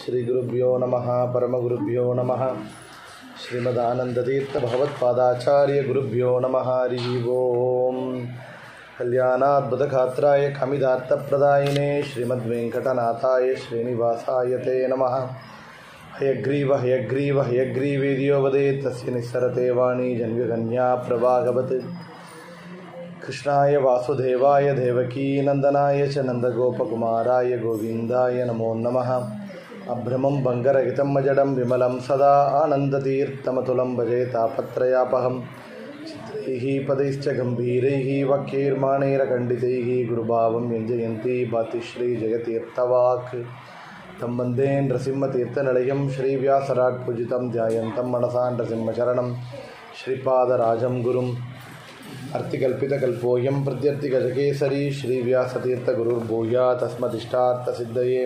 ಶ್ರೀಗುರುಭ್ಯೋ ನಮಃ ಪರಮಗುರುಭ್ಯೋ ನಮಃ ಶ್ರೀಮದಾನಂದತೀರ್ಥ ಭಗವತ್ಪಾದಾಚಾರ್ಯ ಗುರುಭ್ಯೋ ನಮಃ ಹರಿ ಓಂ ಕಲ್ಯಾಣಾದ್ಭುತಗಾತ್ರಾಯ ಕಮಿದಾರ್ಥಪ್ರದಾಯಿನೇ ಶ್ರೀಮದ್ವೆಂಕಟನಾಥಾಯ ಶ್ರೀನಿವಾಸಾಯ ತೇ ನಮಃ ಹಯಗ್ರೀವ ಹಯಗ್ರೀವ ಹಯಗ್ರೀವೇದಿಯೋ ವದೇ ತಸ್ಯ ನಿಸ್ಸರತೆ ವಾಣಿ ಜನ್ಯಗನ್ಯಾ ಪ್ರಭಾಗವತ್ ಕೃಷ್ಣಾಯ ವಾಸುದೇವಾಯ ದೇವಕೀನಂದನಾಯ ಚ ನಂದಗೋಪಕುಮಾರಾಯ ಗೋವಿಂದಾಯ ನಮೋ ನಮಃ ಅಭ್ರಮಂ ಭಂಗರಹಿತಂ ಅಜಡಂ ವಿಮಲಂ ಸದಾ ಆನಂದತೀರ್ಥಮತುಲಂ ಭಜೆ ತಾಪತ್ರಯಾಪಹಂ ಚಿತ್ರೈಃ ಪದೈಶ್ಚ ಗಂಭೀರೈಃ ವಾಕ್ಯೈರ್ಮಾಣೈರಖಂಡಿತೈಃ ಗುರುಭಾವಂ ವ್ಯಂಜಯಂತಿ ಭಾತಿಶ್ರೀ ಜಯತೀರ್ಥವಾಕ್ तं वन्दे नृसिंहतीर्थनिलयं श्रीव्यासराट् पूजितं ध्यायन्तं मनसा नृसिंहचरणं श्रीपादराजं गुरुम् अर्तिकल्पितकल्पोऽयं प्रत्यर्तिगजकेसरी श्रीव्यासतीर्थगुरुर्भूया तस्मदिष्टार्थसिद्धये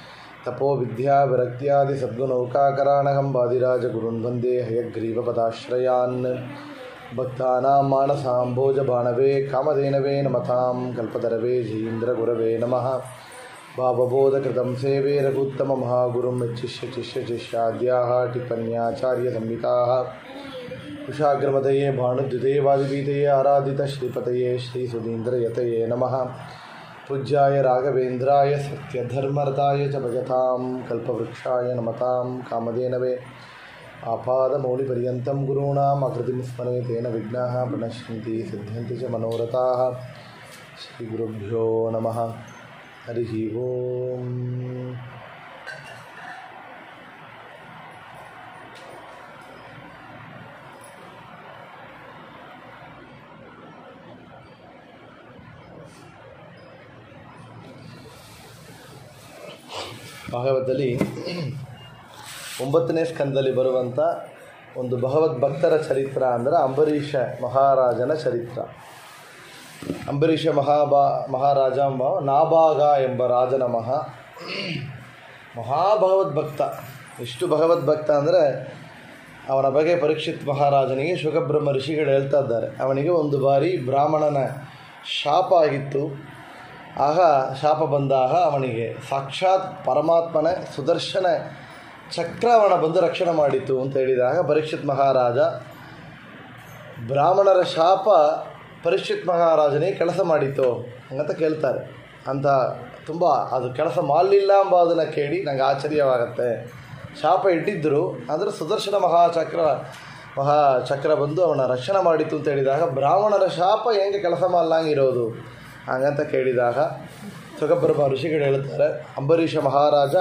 तपोविद्याविरक्त्यादिसद्गुणौकाकराणहं वादिराजगुरुन् वन्दे हयग्रीवपदाश्रयान् भक्तानां मानसाम्भोजबाणवे कामधेनवे नमतां कल्पतरवे जीन्द्रगुरवे नमः भावबोधकृतं सेवे रघुत्तममहागुरुं यच्छिष्य शिष्य शिष्याद्याः टिप्पण्याचार्यसंहिताः कुशाग्रमतये भानुद्युतेवादिपीतये आराधितश्रीपतये श्रीसुधीन्द्रयतये नमः पूज्याय राघवेन्द्राय सत्यधर्मरताय च भजतां कल्पवृक्षाय नमतां कामधेनवे आपादमौलिपर्यन्तं गुरूणाम् आकृतिं स्मरे तेन विघ्नाः प्रणश्यन्ति सिद्ध्यन्ति च मनोरथाः श्रीगुरुभ्यो नमः हरिः ओम् ಭಾಗವತದಲ್ಲಿ ಒಂಬತ್ತನೇ ಸ್ಕಂದದಲ್ಲಿ ಬರುವಂಥ ಒಂದು ಭಗವದ್ ಭಕ್ತರ ಚರಿತ್ರ ಅಂದರೆ ಅಂಬರೀಷ ಮಹಾರಾಜನ ಚರಿತ್ರ ಅಂಬರೀಷ ಮಹಾಬಾ ಮಹಾರಾಜ ಎಂಬ ನಾಭಾಗ ಎಂಬ ರಾಜನ ಮಹಾ ಮಹಾಭಗವದ್ ಭಕ್ತ ಎಷ್ಟು ಭಗವದ್ ಭಕ್ತ ಅಂದರೆ ಅವನ ಬಗ್ಗೆ ಪರೀಕ್ಷಿತ್ ಮಹಾರಾಜನಿಗೆ ಶುಕಬ್ರಹ್ಮ ಋಷಿಗಳು ಹೇಳ್ತಾ ಇದ್ದಾರೆ ಅವನಿಗೆ ಒಂದು ಬಾರಿ ಬ್ರಾಹ್ಮಣನ ಶಾಪ ಆಗಿತ್ತು ಆಗ ಶಾಪ ಬಂದಾಗ ಅವನಿಗೆ ಸಾಕ್ಷಾತ್ ಪರಮಾತ್ಮನ ಸುದರ್ಶನ ಚಕ್ರವಣ ಬಂದು ರಕ್ಷಣೆ ಮಾಡಿತು ಅಂತ ಹೇಳಿದಾಗ ಪರೀಕ್ಷಿತ್ ಮಹಾರಾಜ ಬ್ರಾಹ್ಮಣರ ಶಾಪ ಪರೀಕ್ಷಿತ್ ಮಹಾರಾಜನಿಗೆ ಕೆಲಸ ಮಾಡಿತು ಅಂತ ಕೇಳ್ತಾರೆ ಅಂತ ತುಂಬ ಅದು ಕೆಲಸ ಮಾಡಲಿಲ್ಲ ಎಂಬುದನ್ನು ಕೇಳಿ ನನಗೆ ಆಶ್ಚರ್ಯವಾಗುತ್ತೆ ಶಾಪ ಇಟ್ಟಿದ್ದರು ಅಂದರೆ ಸುದರ್ಶನ ಮಹಾಚಕ್ರ ಮಹಾಚಕ್ರ ಬಂದು ಅವನ ರಕ್ಷಣೆ ಮಾಡಿತು ಅಂತ ಹೇಳಿದಾಗ ಬ್ರಾಹ್ಮಣರ ಶಾಪ ಹೆಂಗೆ ಕೆಲಸ ಮಾಡಲಾಗಿರೋದು ಹಾಗಂತ ಕೇಳಿದಾಗ ಸುಖಬ್ರಹ್ಮ ಋಷಿಗಳು ಹೇಳ್ತಾರೆ ಅಂಬರೀಷ ಮಹಾರಾಜ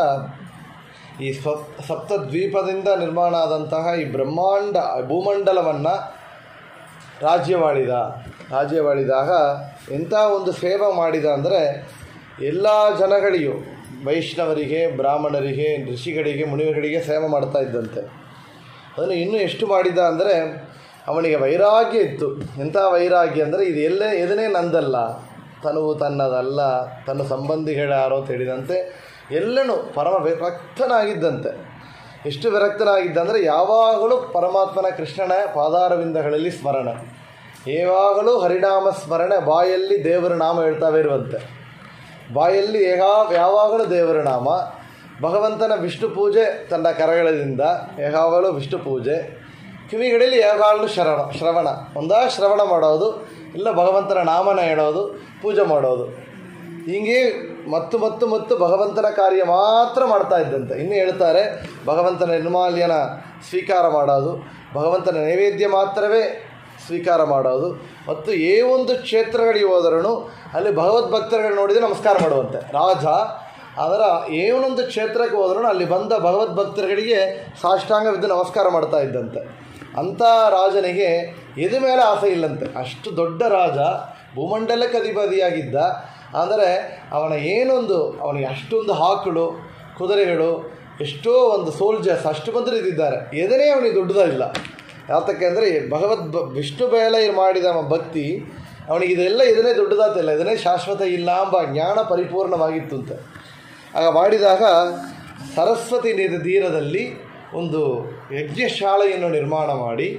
ಈ ಸ್ವ ಸಪ್ತದ್ವೀಪದಿಂದ ನಿರ್ಮಾಣ ಆದಂತಹ ಈ ಬ್ರಹ್ಮಾಂಡ ಭೂಮಂಡಲವನ್ನು ರಾಜ್ಯವಾಳಿದ ರಾಜ್ಯವಾಳಿದಾಗ ಎಂಥ ಒಂದು ಸೇವೆ ಮಾಡಿದ ಅಂದರೆ ಎಲ್ಲ ಜನಗಳಿಗೂ ವೈಷ್ಣವರಿಗೆ ಬ್ರಾಹ್ಮಣರಿಗೆ ಋಷಿಗಳಿಗೆ ಮುನಿಗಳಿಗೆ ಸೇವೆ ಮಾಡ್ತಾ ಇದ್ದಂತೆ ಅದನ್ನು ಇನ್ನೂ ಎಷ್ಟು ಮಾಡಿದ ಅಂದರೆ ಅವನಿಗೆ ವೈರಾಗ್ಯ ಇತ್ತು ಎಂಥ ವೈರಾಗ್ಯ ಅಂದರೆ ಇದು ಎಲ್ಲೇ ಎದನೇ ನಂದಲ್ಲ ತನುವು ತನ್ನದಲ್ಲ ತನ್ನ ಸಂಬಂಧಿಗಳು ಯಾರೋ ಅಂತ ಹೇಳಿದಂತೆ ಎಲ್ಲನೂ ಪರಮ ವಿರಕ್ತನಾಗಿದ್ದಂತೆ ಎಷ್ಟು ವಿರಕ್ತನಾಗಿದ್ದ ಅಂದರೆ ಯಾವಾಗಲೂ ಪರಮಾತ್ಮನ ಕೃಷ್ಣನ ಪಾದಾರವಿಂದಗಳಲ್ಲಿ ಸ್ಮರಣೆ ಯಾವಾಗಲೂ ಹರಿನಾಮ ಸ್ಮರಣೆ ಬಾಯಲ್ಲಿ ದೇವರ ನಾಮ ಹೇಳ್ತಾವೆ ಇರುವಂತೆ ಬಾಯಲ್ಲಿ ಯಾ ಯಾವಾಗಲೂ ದೇವರ ನಾಮ ಭಗವಂತನ ವಿಷ್ಣು ಪೂಜೆ ತನ್ನ ಕರಗಳದಿಂದ ಯಾವಾಗಲೂ ವಿಷ್ಣು ಪೂಜೆ ಕಿವಿಗಳಲ್ಲಿ ಯಾವಾಗಲೂ ಶ್ರವಣ ಶ್ರವಣ ಒಂದಾ ಶ್ರವಣ ಮಾಡೋದು ಇಲ್ಲ ಭಗವಂತನ ನಾಮನ ಹೇಳೋದು ಪೂಜೆ ಮಾಡೋದು ಹೀಗೆ ಮತ್ತು ಮತ್ತು ಮತ್ತು ಭಗವಂತನ ಕಾರ್ಯ ಮಾತ್ರ ಮಾಡ್ತಾ ಇದ್ದಂತೆ ಇನ್ನು ಹೇಳ್ತಾರೆ ಭಗವಂತನ ನಿರ್ಮಾಲ್ಯನ ಸ್ವೀಕಾರ ಮಾಡೋದು ಭಗವಂತನ ನೈವೇದ್ಯ ಮಾತ್ರವೇ ಸ್ವೀಕಾರ ಮಾಡೋದು ಮತ್ತು ಏ ಒಂದು ಕ್ಷೇತ್ರಗಳಿಗೆ ಹೋದರೂ ಅಲ್ಲಿ ಭಗವದ್ಭಕ್ತರುಗಳು ನೋಡಿದರೆ ನಮಸ್ಕಾರ ಮಾಡುವಂತೆ ರಾಜ ಅದರ ಏನೊಂದು ಕ್ಷೇತ್ರಕ್ಕೆ ಹೋದ್ರೂ ಅಲ್ಲಿ ಬಂದ ಭಗವದ್ಭಕ್ತರುಗಳಿಗೆ ಸಾಷ್ಟಾಂಗವಿದ್ದು ನಮಸ್ಕಾರ ಮಾಡ್ತಾ ಇದ್ದಂತೆ ಅಂಥ ರಾಜನಿಗೆ ಎದೆ ಮೇಲೆ ಆಸೆ ಇಲ್ಲಂತೆ ಅಷ್ಟು ದೊಡ್ಡ ರಾಜ ಭೂಮಂಡಲಕ್ಕೆ ಅಧಿಪತಿಯಾಗಿದ್ದ ಅಂದರೆ ಅವನ ಏನೊಂದು ಅವನಿಗೆ ಅಷ್ಟೊಂದು ಹಾಕಳು ಕುದುರೆಗಳು ಎಷ್ಟೋ ಒಂದು ಸೋಲ್ಜರ್ಸ್ ಅಷ್ಟು ಮಂದಿ ಇದ್ದಿದ್ದಾರೆ ಎದನೇ ಅವನಿಗೆ ದೊಡ್ಡದಾಗಿಲ್ಲ ಯಾತಕ್ಕೆ ಅಂದರೆ ಭಗವದ್ ವಿಷ್ಣು ಬೇಲ ಮಾಡಿದ ಭಕ್ತಿ ಅವನಿಗೆ ಇದೆಲ್ಲ ಇದನ್ನೇ ದೊಡ್ಡದಾತಿಲ್ಲ ಇದನ್ನೇ ಶಾಶ್ವತ ಇಲ್ಲ ಎಂಬ ಜ್ಞಾನ ಪರಿಪೂರ್ಣವಾಗಿತ್ತು ಅಂತ ಆಗ ಮಾಡಿದಾಗ ಸರಸ್ವತಿ ತೀರದಲ್ಲಿ ಒಂದು ಯಜ್ಞಶಾಲೆಯನ್ನು ನಿರ್ಮಾಣ ಮಾಡಿ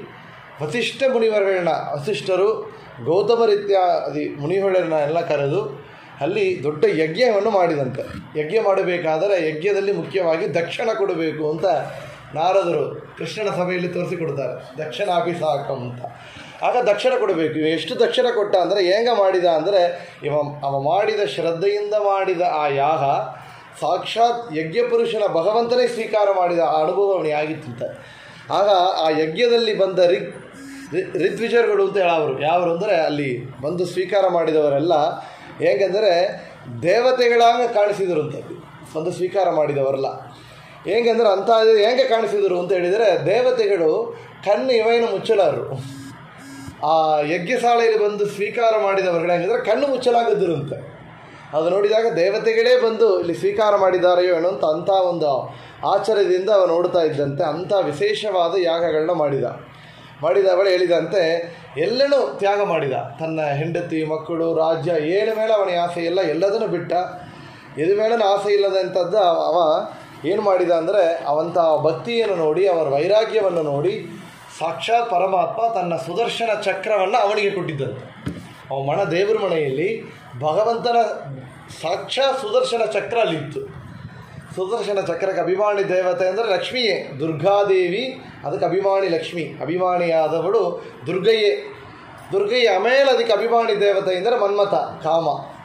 ವಸಿಷ್ಠ ಮುನಿವರುಗಳನ್ನ ವಸಿಷ್ಠರು ಗೌತಮ ರೀತ್ಯಾದಿ ಮುನಿಗಳನ್ನ ಎಲ್ಲ ಕರೆದು ಅಲ್ಲಿ ದೊಡ್ಡ ಯಜ್ಞವನ್ನು ಮಾಡಿದಂತೆ ಯಜ್ಞ ಮಾಡಬೇಕಾದರೆ ಯಜ್ಞದಲ್ಲಿ ಮುಖ್ಯವಾಗಿ ದಕ್ಷಿಣ ಕೊಡಬೇಕು ಅಂತ ನಾರದರು ಕೃಷ್ಣನ ಸಭೆಯಲ್ಲಿ ತೋರಿಸಿಕೊಡ್ತಾರೆ ದಕ್ಷಿಣಾಭಿಸಾಕಂ ಅಂತ ಆಗ ದಕ್ಷಿಣ ಕೊಡಬೇಕು ಇವ ಎಷ್ಟು ದಕ್ಷಿಣ ಕೊಟ್ಟ ಅಂದರೆ ಹೇಗೆ ಮಾಡಿದ ಅಂದರೆ ಇವ ಅವ ಮಾಡಿದ ಶ್ರದ್ಧೆಯಿಂದ ಮಾಡಿದ ಆ ಯಾಗ ಸಾಕ್ಷಾತ್ ಯಜ್ಞಪುರುಷನ ಭಗವಂತನೇ ಸ್ವೀಕಾರ ಮಾಡಿದ ಆ ಅನುಭವ ಅವನಿಗೆ ಆಗಿತ್ತಂತೆ ಆಗ ಆ ಯಜ್ಞದಲ್ಲಿ ಬಂದ ರಿಗ್ ರಿ- ರಿದ್ವಿಜರುಗಳು ಅಂತ ಹೇಳವರು ಯಾವರು ಅಂದರೆ ಅಲ್ಲಿ ಬಂದು ಸ್ವೀಕಾರ ಮಾಡಿದವರೆಲ್ಲ ಹೇಗೆಂದರೆ ದೇವತೆಗಳಾಗ ಕಾಣಿಸಿದರು ಅಂತ ಬಂದು ಸ್ವೀಕಾರ ಮಾಡಿದವರೆಲ್ಲ ಹೇಗೆಂದರೆ ಅಂಥ ಹೇಗೆ ಕಾಣಿಸಿದರು ಅಂತ ಹೇಳಿದರೆ ದೇವತೆಗಳು ಕಣ್ಣು ಇವೇನು ಮುಚ್ಚಲಾರರು ಆ ಯಜ್ಞಶಾಲೆಯಲ್ಲಿ ಬಂದು ಸ್ವೀಕಾರ ಮಾಡಿದವರುಗಳು ಹೆಂಗಂದರೆ ಕಣ್ಣು ಮುಚ್ಚಲಾಗದ್ರು ಅಂತ ಅದು ನೋಡಿದಾಗ ದೇವತೆಗಳೇ ಬಂದು ಇಲ್ಲಿ ಸ್ವೀಕಾರ ಮಾಡಿದ್ದಾರೆಯೋ ಏನೋ ಅಂತ ಅಂಥ ಒಂದು ಆಚಾರ್ಯದಿಂದ ಅವ ನೋಡ್ತಾ ಇದ್ದಂತೆ ಅಂಥ ವಿಶೇಷವಾದ ಯಾಗಗಳನ್ನ ಮಾಡಿದ ಮಾಡಿದ ಅವಳು ಹೇಳಿದಂತೆ ಎಲ್ಲನೂ ತ್ಯಾಗ ಮಾಡಿದ ತನ್ನ ಹೆಂಡತಿ ಮಕ್ಕಳು ರಾಜ್ಯ ಏನು ಮೇಲೆ ಅವನ ಆಸೆ ಇಲ್ಲ ಎಲ್ಲದನ್ನು ಬಿಟ್ಟ ಎದು ಮೇಲನ ಆಸೆ ಇಲ್ಲದಂಥದ್ದು ಅವ ಏನು ಮಾಡಿದ ಅಂದರೆ ಅವಂಥ ಭಕ್ತಿಯನ್ನು ನೋಡಿ ಅವರ ವೈರಾಗ್ಯವನ್ನು ನೋಡಿ ಸಾಕ್ಷಾತ್ ಪರಮಾತ್ಮ ತನ್ನ ಸುದರ್ಶನ ಚಕ್ರವನ್ನು ಅವನಿಗೆ ಕೊಟ್ಟಿದ್ದಂತೆ ಅವ ಮಣ ದೇವರ ಮನೆಯಲ್ಲಿ ಭಗವಂತನ ಸಾಕ್ಷಾತ್ ಸುದರ್ಶನ ಚಕ್ರ ಅಲ್ಲಿತ್ತು ಸುದರ್ಶನ ಚಕ್ರಕ್ಕೆ ಅಭಿಮಾನಿ ದೇವತೆ ಅಂದರೆ ಲಕ್ಷ್ಮಿಯೇ ದುರ್ಗಾದೇವಿ ಅದಕ್ಕೆ ಅಭಿಮಾನಿ ಲಕ್ಷ್ಮಿ ಅಭಿಮಾನಿಯಾದವಳು ದುರ್ಗಯ್ಯೇ ದುರ್ಗಯ್ಯ ಆಮೇಲೆ ಅದಕ್ಕೆ ಅಭಿಮಾನಿ ದೇವತೆ ಅಂದರೆ ಮನ್ಮಥ ಕಾಮ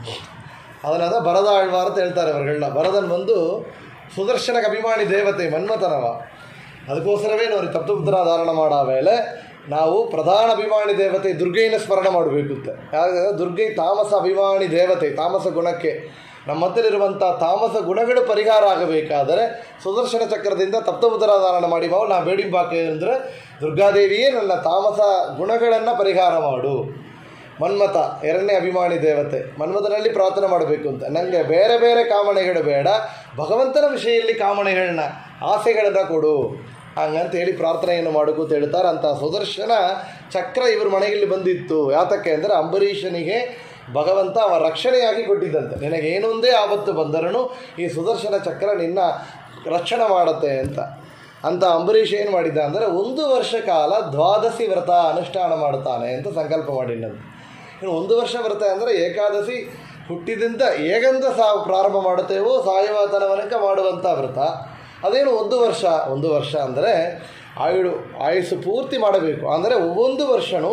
ಅದನ್ನದ ಬರದ ಆಳ್ವಾರ ಅಂತ ಹೇಳ್ತಾರೆ ಅವರುಗಳನ್ನ ಭರದನ್ ಬಂದು ಸುದರ್ಶನಕ್ಕೆ ಅಭಿಮಾನಿ ದೇವತೆ ಮನ್ಮಥನವ ಅದಕ್ಕೋಸ್ಕರವೇ ನೋಡಿ ತಪ್ತಪುತ್ರ ಧಾರಣ ಮಾಡೋ ಮೇಲೆ ನಾವು ಪ್ರಧಾನ ಅಭಿಮಾನಿ ದೇವತೆ ದುರ್ಗೈನ ಸ್ಮರಣ ಮಾಡಬೇಕುತ್ತೆ ಯಾಕಂದರೆ ದುರ್ಗೈ ತಾಮಸ ಅಭಿಮಾನಿ ದೇವತೆ ತಾಮಸ ಗುಣಕ್ಕೆ ನಮ್ಮ ಹತ್ತಿರವಿರುವಂಥ ತಾಮಸ ಗುಣಗಳು ಪರಿಹಾರ ಆಗಬೇಕಾದರೆ ಸುದರ್ಶನ ಚಕ್ರದಿಂದ ತಪ್ತಪುತ್ರ ಧಾರಣ ಮಾಡಿ ಮಾವು ನಾ ಬೇಡಿಂಬಾಕೆ ಅಂದರೆ ದುರ್ಗಾದೇವಿಯೇ ನನ್ನ ತಾಮಸ ಗುಣಗಳನ್ನು ಪರಿಹಾರ ಮಾಡು ಮನ್ಮಥ ಎರಡನೇ ಅಭಿಮಾನಿ ದೇವತೆ ಮನ್ಮಥನಲ್ಲಿ ಪ್ರಾರ್ಥನೆ ಮಾಡಬೇಕು ಅಂತ ನನಗೆ ಬೇರೆ ಬೇರೆ ಕಾಮನೆಗಳು ಬೇಡ ಭಗವಂತನ ವಿಷಯದಲ್ಲಿ ಕಾಮನೆಗಳನ್ನ ಆಸೆಗಳನ್ನು ಕೊಡು ಹಂಗಂತ ಹೇಳಿ ಪ್ರಾರ್ಥನೆಯನ್ನು ಮಾಡಬೇಕು ಅಂತ ಹೇಳ್ತಾರೆ ಅಂತ ಸುದರ್ಶನ ಚಕ್ರ ಇವ್ರ ಮನೆಯಲ್ಲಿ ಬಂದಿತ್ತು ಯಾತಕ್ಕೆ ಅಂದರೆ ಅಂಬರೀಷನಿಗೆ ಭಗವಂತ ಅವ ರಕ್ಷಣೆಯಾಗಿ ಕೊಟ್ಟಿದ್ದಂತೆ ನಿನಗೆ ಏನೊಂದೇ ಆಪತ್ತು ಬಂದರೂ ಈ ಸುದರ್ಶನ ಚಕ್ರ ನಿನ್ನ ರಕ್ಷಣೆ ಮಾಡುತ್ತೆ ಅಂತ ಅಂತ ಅಂಬರೀಷ್ ಏನು ಮಾಡಿದ್ದ ಅಂದರೆ ಒಂದು ವರ್ಷ ಕಾಲ ದ್ವಾದಶಿ ವ್ರತ ಅನುಷ್ಠಾನ ಮಾಡ್ತಾನೆ ಅಂತ ಸಂಕಲ್ಪ ಮಾಡಿದ್ದಂತೆ ಇನ್ನು ಒಂದು ವರ್ಷ ವ್ರತ ಅಂದರೆ ಏಕಾದಶಿ ಹುಟ್ಟಿದಿಂದ ಹೇಗಂತ ಸಾವು ಪ್ರಾರಂಭ ಮಾಡುತ್ತೇವೋ ಸಾಯುವ ತನಕ ಮಾಡುವಂಥ ವ್ರತ ಅದೇನು ಒಂದು ವರ್ಷ ಒಂದು ವರ್ಷ ಅಂದರೆ ಆಯುಳು ಆಯುಸ್ಸು ಪೂರ್ತಿ ಮಾಡಬೇಕು ಅಂದರೆ ಒಂದು ವರ್ಷನೂ